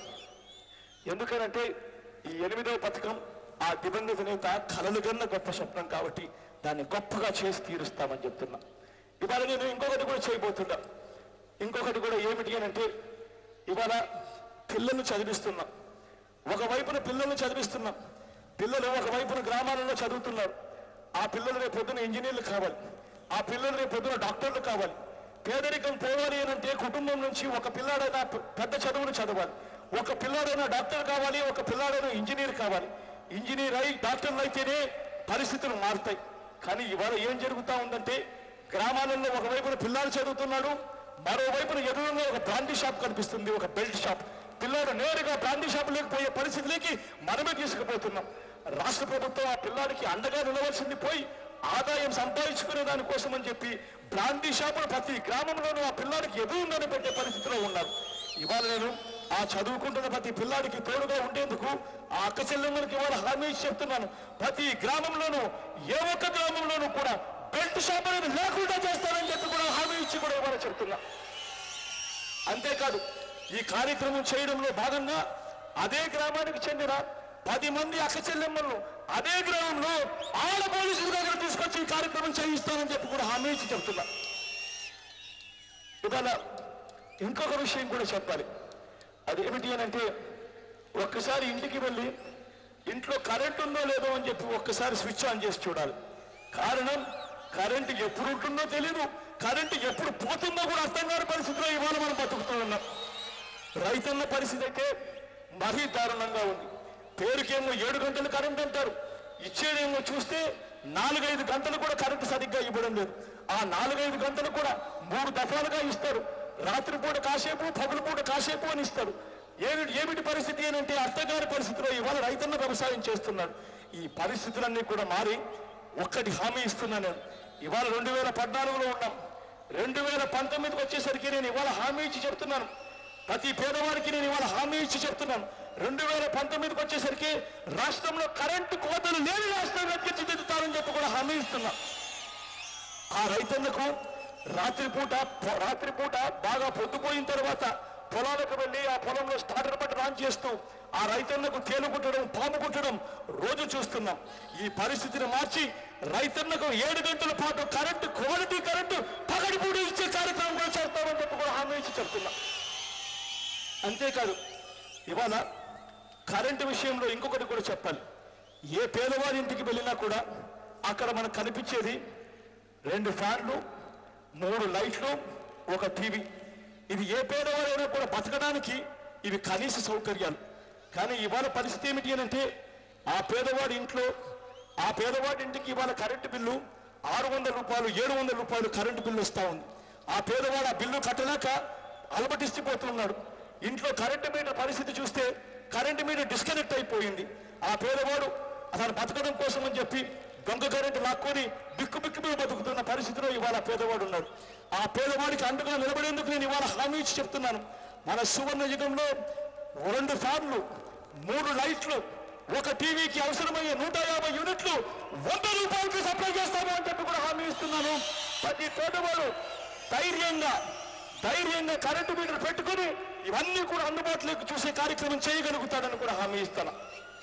ఎందుకనంటే ఈ ఎనిమిదో పథకం ఆ దివంగత నేత కలలు కన్న గొప్ప స్వప్నం కాబట్టి దాన్ని గొప్పగా చేసి తీరుస్తామని చెప్తున్నా ఇవాళ నేను ఇంకొకటి కూడా చేయబోతున్నా ఇంకొకటి కూడా ఏమిటి అని అంటే ఇవాళ పిల్లల్ని చదివిస్తున్నాం ఒకవైపున పిల్లల్ని చదివిస్తున్నాం పిల్లలు ఒకవైపున గ్రామాలలో చదువుతున్నారు ఆ పిల్లలు రేపు పొద్దున ఇంజనీర్లు కావాలి ఆ పిల్లలు రేపు పొద్దున డాక్టర్లు కావాలి పేదరికం పోవాలి అని అంటే కుటుంబం నుంచి ఒక పిల్లాడైనా పె- పెద్ద చదువులు చదవాలి ఒక పిల్లాడైనా డాక్టర్ కావాలి ఒక పిల్లాడైనా ఇంజనీర్ కావాలి ఇంజనీర్ అయి డాక్టర్లు అయితేనే పరిస్థితులు మారుతాయి కానీ ఇవాళ ఏం జరుగుతా ఉందంటే గ్రామాలలో ఒకవైపున పిల్లాడు చదువుతున్నాడు మరోవైపున ఎదురుగా ఒక బ్రాండీ షాప్ కనిపిస్తుంది ఒక బెల్ట్ షాప్ పిల్లాడు నేరుగా బ్రాండీ షాప్ లేకపోయే పరిస్థితిలోకి మనమే తీసుకుపోతున్నాం రాష్ట్ర ప్రభుత్వం ఆ పిల్లాడికి అండగా నిలవలసింది పోయి ఆదాయం సంపాదించుకునే దానికోసం అని చెప్పి బ్రాండీ షాపులు ప్రతి గ్రామంలోనూ ఆ పిల్లాడికి ఎదురుగానే పెట్టే పరిస్థితిలో ఉన్నారు ఇవాళ నేను ఆ చదువుకుంటున్న ప్రతి పిల్లాడికి తోడుగా ఉండేందుకు ఆ అక్క చెల్లెమ్మలకి ఇవాళ హామీ ఇచ్చి చెప్తున్నాను ప్రతి గ్రామంలోనూ ఏ ఒక్క గ్రామంలోనూ కూడా బెల్ట్ షాప్ అనేది లేకుండా చేస్తానని చెప్పి కూడా హామీ ఇచ్చి కూడా ఇవాళ చెప్తున్నా అంతేకాదు ఈ కార్యక్రమం చేయడంలో భాగంగా అదే గ్రామానికి చెందిన పది మంది అక్క చెల్లెమ్మలను అదే గ్రామంలో ఆడ పోలీసుల దగ్గర తీసుకొచ్చి ఈ కార్యక్రమం చేయిస్తానని చెప్పి కూడా హామీ ఇచ్చి చెప్తున్నా ఇవాళ ఇంకొక విషయం కూడా చెప్పాలి అది ఏమిటి అని అంటే ఒక్కసారి ఇంటికి వెళ్ళి ఇంట్లో కరెంట్ ఉందో లేదో అని చెప్పి ఒక్కసారి స్విచ్ ఆన్ చేసి చూడాలి కారణం కరెంట్ ఎప్పుడు ఉంటుందో తెలియదు కరెంట్ ఎప్పుడు పోతుందో కూడా అర్థం కాని పరిస్థితిలో ఇవాళ మనం బతుకుతూ ఉన్నాం రైతన్న పరిస్థితి అయితే మరీ దారుణంగా ఉంది పేరుకేమో ఏడు గంటలు కరెంట్ అంటారు ఇచ్చేదేమో చూస్తే నాలుగైదు గంటలు కూడా కరెంటు సరిగ్గా ఇవ్వడం లేదు ఆ నాలుగైదు గంటలు కూడా మూడు దఫాలుగా ఇస్తారు రాత్రిపూట కాసేపు పగలపూట కాసేపు అని ఇస్తారు ఏమిటి ఏమిటి పరిస్థితి ఏంటంటే అర్థగారి పరిస్థితిలో ఇవాళ రైతన్న వ్యవసాయం చేస్తున్నాడు ఈ పరిస్థితులన్నీ కూడా మారి ఒక్కటి హామీ ఇస్తున్నాను నేను ఇవాళ రెండు వేల పద్నాలుగులో ఉన్నాం రెండు వేల పంతొమ్మిదికి వచ్చేసరికి నేను ఇవాళ హామీ ఇచ్చి చెప్తున్నాను ప్రతి పేదవాడికి నేను ఇవాళ హామీ ఇచ్చి చెప్తున్నాను రెండు వేల పంతొమ్మిదికి వచ్చేసరికి రాష్ట్రంలో కరెంటు కోతలు లేని రాష్ట్రంగా తీర్చిదిద్దుతారని చెప్పి కూడా హామీ ఇస్తున్నా ఆ రైతన్నకు రాత్రిపూట పొ- రాత్రిపూట బాగా పొద్దుపోయిన తర్వాత పొలాలకు వెళ్ళి ఆ పొలంలో స్టార్టర్ బట్టి రాన్ చేస్తూ ఆ రైతన్నకు తేలు కుట్టడం పాము కుట్టడం రోజు చూస్తున్నాం ఈ పరిస్థితిని మార్చి రైతన్నకు ఏడు గంటల పాటు కరెంటు క్వాలిటీ కరెంటు పగడిపూడి ఇచ్చే కార్యక్రమం కూడా చేస్తామని చెప్పి కూడా హామీ ఇచ్చి చెప్తున్నాం అంతేకాదు ఇవాళ కరెంటు విషయంలో ఇంకొకటి కూడా చెప్పాలి ఏ పేదవారి ఇంటికి వెళ్ళినా కూడా అక్కడ మనకు కనిపించేది రెండు ఫ్యాన్లు మూడు లైట్లు ఒక టీవీ ఇది ఏ పేదవారైనా కూడా బతకడానికి ఇవి కనీస సౌకర్యాలు కానీ ఇవాళ పరిస్థితి ఏమిటి అని అంటే ఆ పేదవాడి ఇంట్లో ఆ పేదవాడి ఇంటికి ఇవాళ కరెంటు బిల్లు ఆరు వందల రూపాయలు ఏడు వందల రూపాయలు కరెంటు బిల్లు వస్తా ఉంది ఆ పేదవాడు ఆ బిల్లు కట్టలేక అలమటిస్తిపోతున్నాడు ఇంట్లో కరెంటు మీటర్ పరిస్థితి చూస్తే కరెంటు మీటర్ డిస్కనెక్ట్ అయిపోయింది ఆ పేదవాడు అతను బతకడం కోసం అని చెప్పి దొంగ కరెంటు లాక్కొని బిక్కు బిక్కు మీద బతుకుతున్న పరిస్థితిలో ఇవాళ పేదవాడు ఉన్నాడు ఆ పేదవాడికి అండగా నిలబడేందుకు నేను ఇవాళ హామీ ఇచ్చి చెప్తున్నాను మన సువర్ణ యుగంలో రెండు ఫ్యాన్లు మూడు లైట్లు ఒక టీవీకి అవసరమయ్యే నూట యాభై యూనిట్లు వంద రూపాయలకి సప్లై చేస్తాము అని చెప్పి కూడా హామీ ఇస్తున్నాను ప్రతి పేదవాడు ధైర్యంగా ధైర్యంగా కరెంటు మీటర్ పెట్టుకొని ఇవన్నీ కూడా అందుబాటులోకి చూసే కార్యక్రమం చేయగలుగుతాడని కూడా హామీ ఇస్తాను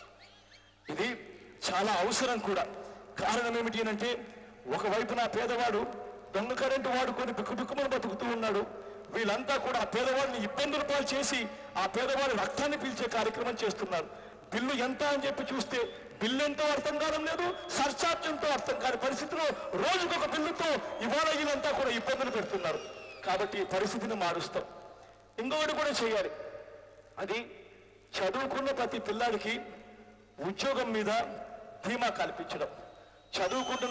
ఇది చాలా అవసరం కూడా కారణం ఏమిటి అంటే ఒకవైపు నా పేదవాడు దొంగ కరెంటు వాడుకొని బిక్కు బిక్కుమని బతుకుతూ ఉన్నాడు వీళ్ళంతా కూడా ఆ పేదవాడిని ఇబ్బందుల పాలు చేసి ఆ పేదవాడి రక్తాన్ని పీల్చే కార్యక్రమం చేస్తున్నారు బిల్లు ఎంత అని చెప్పి చూస్తే బిల్లు ఎంతో అర్థం కావడం లేదు సర్చార్జ్ ఎంతో అర్థం కాని పరిస్థితిలో రోజుకొక బిల్లుతో ఇవాళ వీళ్ళంతా కూడా ఇబ్బందులు పెడుతున్నారు కాబట్టి ఈ పరిస్థితిని మారుస్తాం ఇంకొకటి కూడా చేయాలి అది చదువుకున్న ప్రతి పిల్లాడికి ఉద్యోగం మీద ధీమా కల్పించడం చదువుకుంటున్న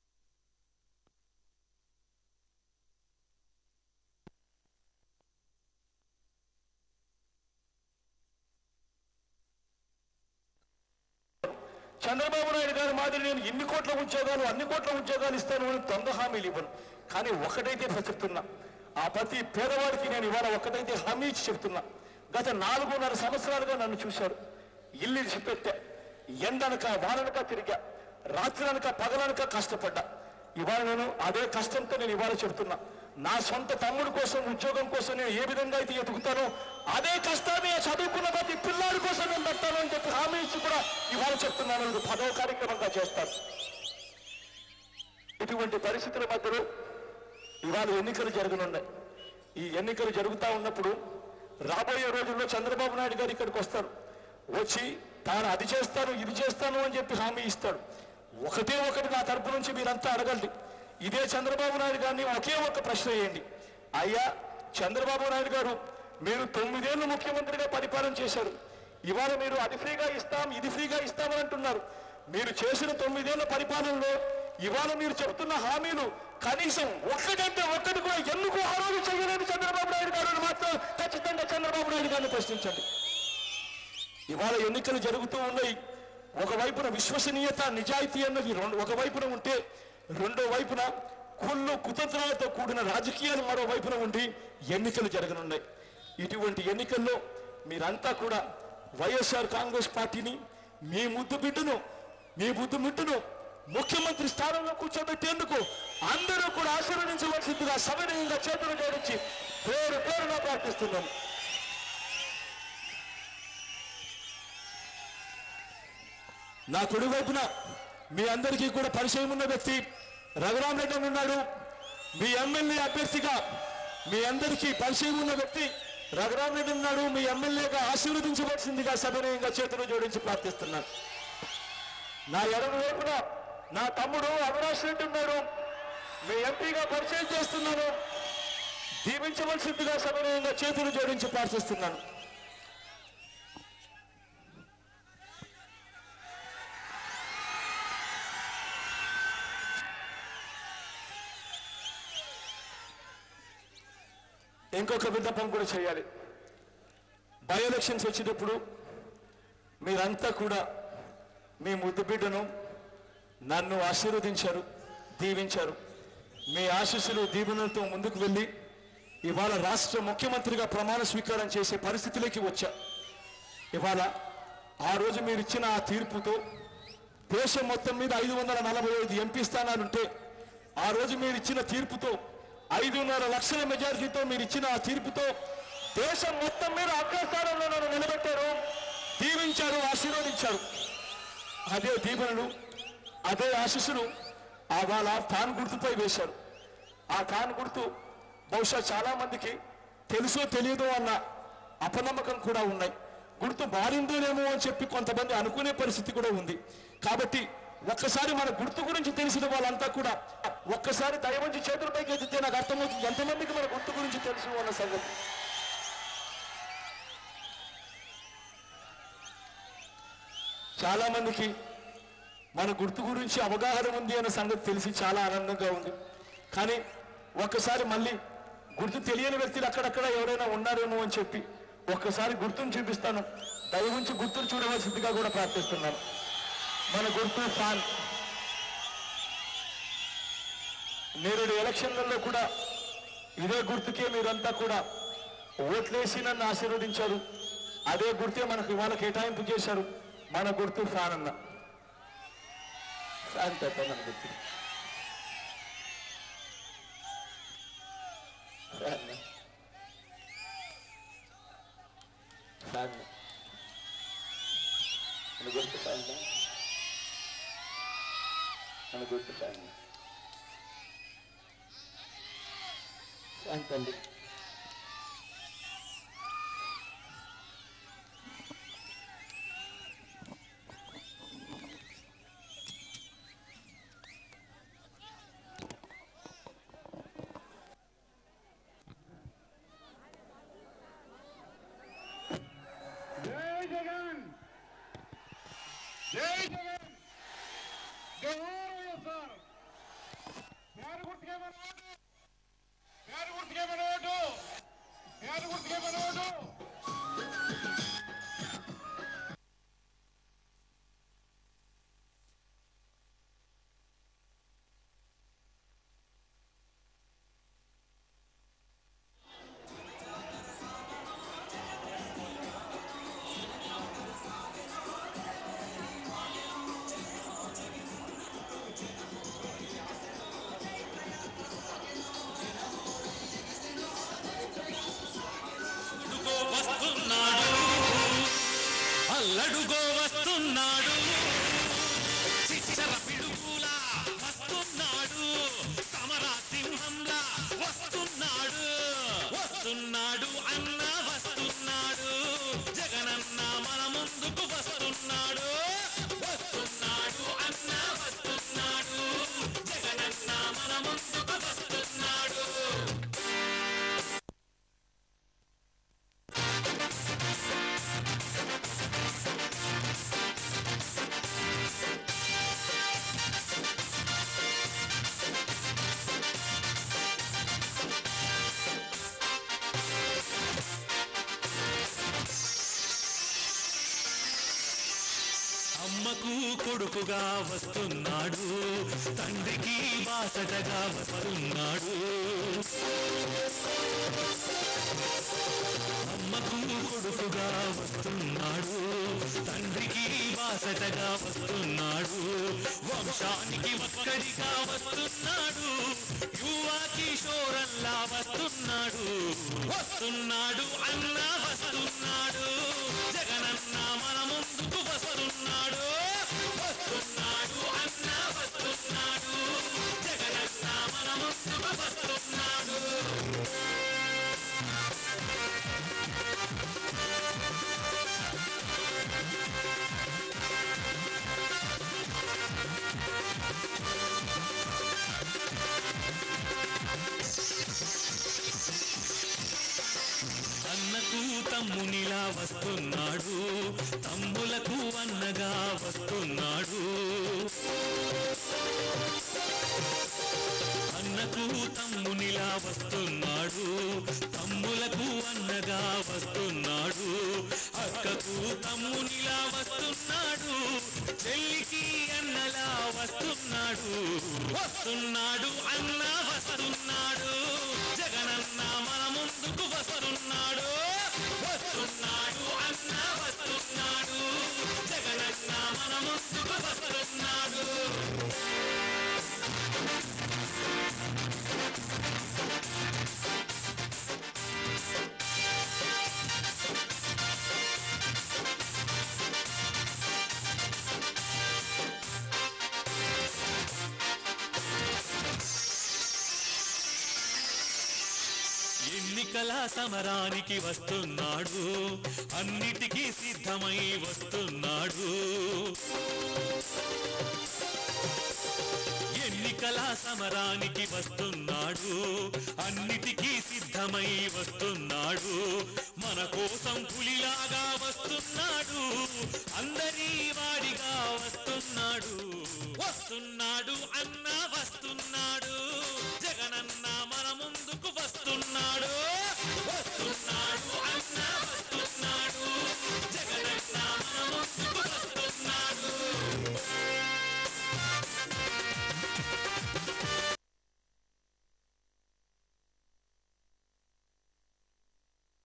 చంద్రబాబు నాయుడు గారి మాదిరి నేను ఇన్ని కోట్ల ఉద్యోగాలు అన్ని కోట్ల ఉద్యోగాలు ఇస్తాను అని దొంగ హామీలు ఇవ్వను కానీ ఒకటైతే చెప్తున్నా ఆ ప్రతి పేదవాడికి నేను ఇవాళ ఒకటైతే హామీ ఇచ్చి చెప్తున్నా గత నాలుగున్నర సంవత్సరాలుగా నన్ను చూశారు ఇల్లు ఇచ్చిపెట్టా ఎండనక వాననక తిరిగా రాత్రనక పగలనక కష్టపడ్డా ఇవాళ నేను అదే కష్టంతో నేను ఇవాళ చెప్తున్నా నా సొంత తమ్ముడు కోసం ఉద్యోగం కోసం నేను ఏ విధంగా అయితే ఎదుగుతానో అదే కష్టాన్ని ఆ చదువుకున్న ప్రతి పిల్లాడి కోసం నేను పెడతాను అని చెప్పి హామీ ఇచ్చి కూడా ఇవాళ చెప్తున్నాను ఇది పదవ కార్యక్రమంగా చేస్తాను ఇటువంటి పరిస్థితుల మధ్యలో ఇవాళ ఎన్నికలు జరగనున్నాయి ఈ ఎన్నికలు జరుగుతా ఉన్నప్పుడు రాబోయే రోజుల్లో చంద్రబాబు నాయుడు గారు ఇక్కడికి వస్తారు వచ్చి తాను అది చేస్తాను ఇది చేస్తాను అని చెప్పి హామీ ఇస్తాడు ఒకటే ఒకటి నా తరపు నుంచి మీరంతా అడగండి ఇదే చంద్రబాబు నాయుడు గారిని ఒకే ఒక ప్రశ్న వేయండి అయ్యా చంద్రబాబు నాయుడు గారు మీరు తొమ్మిదేళ్లు ముఖ్యమంత్రిగా పరిపాలన చేశారు ఇవాళ మీరు అది ఫ్రీగా ఇస్తాం ఇది ఫ్రీగా ఇస్తామని అంటున్నారు మీరు చేసిన తొమ్మిదేళ్ల పరిపాలనలో ఇవాళ మీరు చెబుతున్న హామీలు కనీసం ఒక్కటంటే ఒక్కటి కూడా ఎందుకు ఆ రోజు చేయలేదు చంద్రబాబు నాయుడు గారు అని మాత్రం ఖచ్చితంగా చంద్రబాబు నాయుడు గారిని ప్రశ్నించండి ఇవాళ ఎన్నికలు జరుగుతూ ఉన్నాయి ఒకవైపున విశ్వసనీయత నిజాయితీ అన్నది రెండు ఒకవైపున ఉంటే రెండో వైపున కుళ్ళు కుతంత్రాలతో కూడిన రాజకీయాలు మరో వైపున ఉండి ఎన్నికలు జరగనున్నాయి ఇటువంటి ఎన్నికల్లో మీరంతా కూడా వైఎస్ఆర్ కాంగ్రెస్ పార్టీని మీ ముద్దు బిడ్డను మీ ముద్దు బిడ్డను ముఖ్యమంత్రి స్థానంలో కూర్చోబెట్టేందుకు అందరూ కూడా ఆశీర్వదించవలసిందిగా సవినయంగా చేతులు జోడించి పేరు పేరున ప్రార్థిస్తున్నాను నా కుడి వైపున మీ అందరికీ కూడా పరిచయం ఉన్న వ్యక్తి రఘురామ్ రెడ్డి అని ఉన్నాడు మీ ఎమ్మెల్యే అభ్యర్థిగా మీ అందరికీ పరిచయం ఉన్న వ్యక్తి రఘురామ్ రెడ్డి ఉన్నాడు మీ ఎమ్మెల్యేగా ఆశీర్వదించవలసిందిగా సభనీయంగా చేతులు జోడించి ప్రార్థిస్తున్నాను నా ఎడమ వైపున నా తమ్ముడు అవినాష్ రెడ్డి ఉన్నాడు మీ ఎంపీగా పరిచయం చేస్తున్నాను దీవించవలసిందిగా సభనీయంగా చేతులు జోడించి ప్రార్థిస్తున్నాను ఇంకొక విన్నపం కూడా చేయాలి బై ఎలక్షన్స్ వచ్చేటప్పుడు మీరంతా కూడా మీ ముద్దు బిడ్డను నన్ను ఆశీర్వదించారు దీవించారు మీ ఆశీస్సులు దీవెనలతో ముందుకు వెళ్ళి ఇవాళ రాష్ట్ర ముఖ్యమంత్రిగా ప్రమాణ స్వీకారం చేసే పరిస్థితిలోకి వచ్చా ఇవాళ ఆ రోజు మీరు ఇచ్చిన ఆ తీర్పుతో దేశం మొత్తం మీద ఐదు వందల నలభై ఐదు ఎంపీ స్థానాలుంటే ఆ రోజు మీరు ఇచ్చిన తీర్పుతో ఐదున్నర లక్షల మెజారిటీతో మీరు ఇచ్చిన ఆ తీర్పుతో దేశం మొత్తం మీద అగ్రస్థానంలో నన్ను నిలబెట్టారు దీవించారు ఆశీర్వదించారు అదే దీవెనలు అదే ఆశీస్సులు ఆ వాళ్ళ తాను గుర్తుపై వేశారు ఆ తాను గుర్తు బహుశా చాలా మందికి తెలుసో తెలియదో అన్న అపనమ్మకం కూడా ఉన్నాయి గుర్తు మారిందేనేమో అని చెప్పి కొంతమంది అనుకునే పరిస్థితి కూడా ఉంది కాబట్టి ఒక్కసారి మన గుర్తు గురించి తెలిసిన వాళ్ళంతా కూడా ఒక్కసారి దయవంచి చేతులపైకి ఎత్తితే నాకు అర్థమవుతుంది ఎంతమందికి మన గుర్తు గురించి తెలుసు అన్న సంగతి చాలా మందికి మన గుర్తు గురించి అవగాహన ఉంది అన్న సంగతి తెలిసి చాలా ఆనందంగా ఉంది కానీ ఒక్కసారి మళ్ళీ గుర్తు తెలియని వ్యక్తులు అక్కడక్కడ ఎవరైనా ఉన్నారేమో అని చెప్పి ఒక్కసారి గుర్తును చూపిస్తాను దయవుంచి గుర్తును చూడవలసిందిగా కూడా ప్రార్థిస్తున్నాను మన గుర్తు ఫ్యాన్ నేరుడు ఎలక్షన్లలో కూడా ఇదే గుర్తుకే మీరంతా కూడా ఓట్లేసి నన్ను ఆశీర్వదించారు అదే గుర్తే మనకు ఇవాళ కేటాయింపు చేశారు మన గుర్తు ఫ్యాన్ అన్న ఫ్యాన్ పెద్ద మన గుర్తు ఫ్యాన్ ఫ్యాన్ మన గుర్తు ఫ్యాన్ మన గుర్తు ఫ్యాన్ ఫ్యాన్ తల్లి జై జగన్ జై జగన్ జోహార్ వైఎస్ఆర్ పేరు గుర్తుకే మన ఓటు పేరు గుర్తుకే మన ఓటు పేరు గుర్తుకే మన ఓటు ముందుకు వస్తున్నాడు అమ్మకు కొడుకుగా వస్తున్నాడు తండ్రికి బాసటగా వస్తున్నాడు అమ్మకు కొడుకుగా వస్తున్నాడు తండ్రికి బాసటగా వస్తున్నాడు వంశానికి ఒక్కడిగా వస్తున్నాడు యువ కిషోరల్లా వస్తున్నాడు వస్తున్నాడు అన్న వస్తున్నాడు జగనన్న మన ముందుకు వస్తున్నాడు వస్తున్నాడు అన్న వస్తున్నాడు జగనన్న మన ముందుకు వస్తున్నాడు అన్నకు తమ్మునిలా వస్తున్నాడు తమ్ములకు అన్నగా వస్తున్నాడు అన్నకు తమ్మునిలా వస్తున్నాడు తమ్ములకు అన్నగా వస్తున్నాడు అక్కకు తమ్మునిలా వస్తున్నాడు చెల్లికి అన్నలా వస్తున్నాడు వస్తున్నాడు అన్న వస్తున్నాడు జగనన్న మన ముందుకు వస్తున్నాడు వస్తున్నాడు అన్న వస్తున్నాడు జగనన్న మన ముందుకు వస్తున్నాడు ఎన్నికల సమరానికి వస్తున్నాడు అన్నిటికీ సిద్ధమై వస్తున్నాడు ఎన్నికల సమరానికి వస్తున్నాడు అన్నిటికీ సిద్ధమై వస్తున్నాడు మన కోసం పులిలాగా వస్తున్నాడు అందరి వాడిగా వస్తున్నాడు వస్తున్నాడు అన్న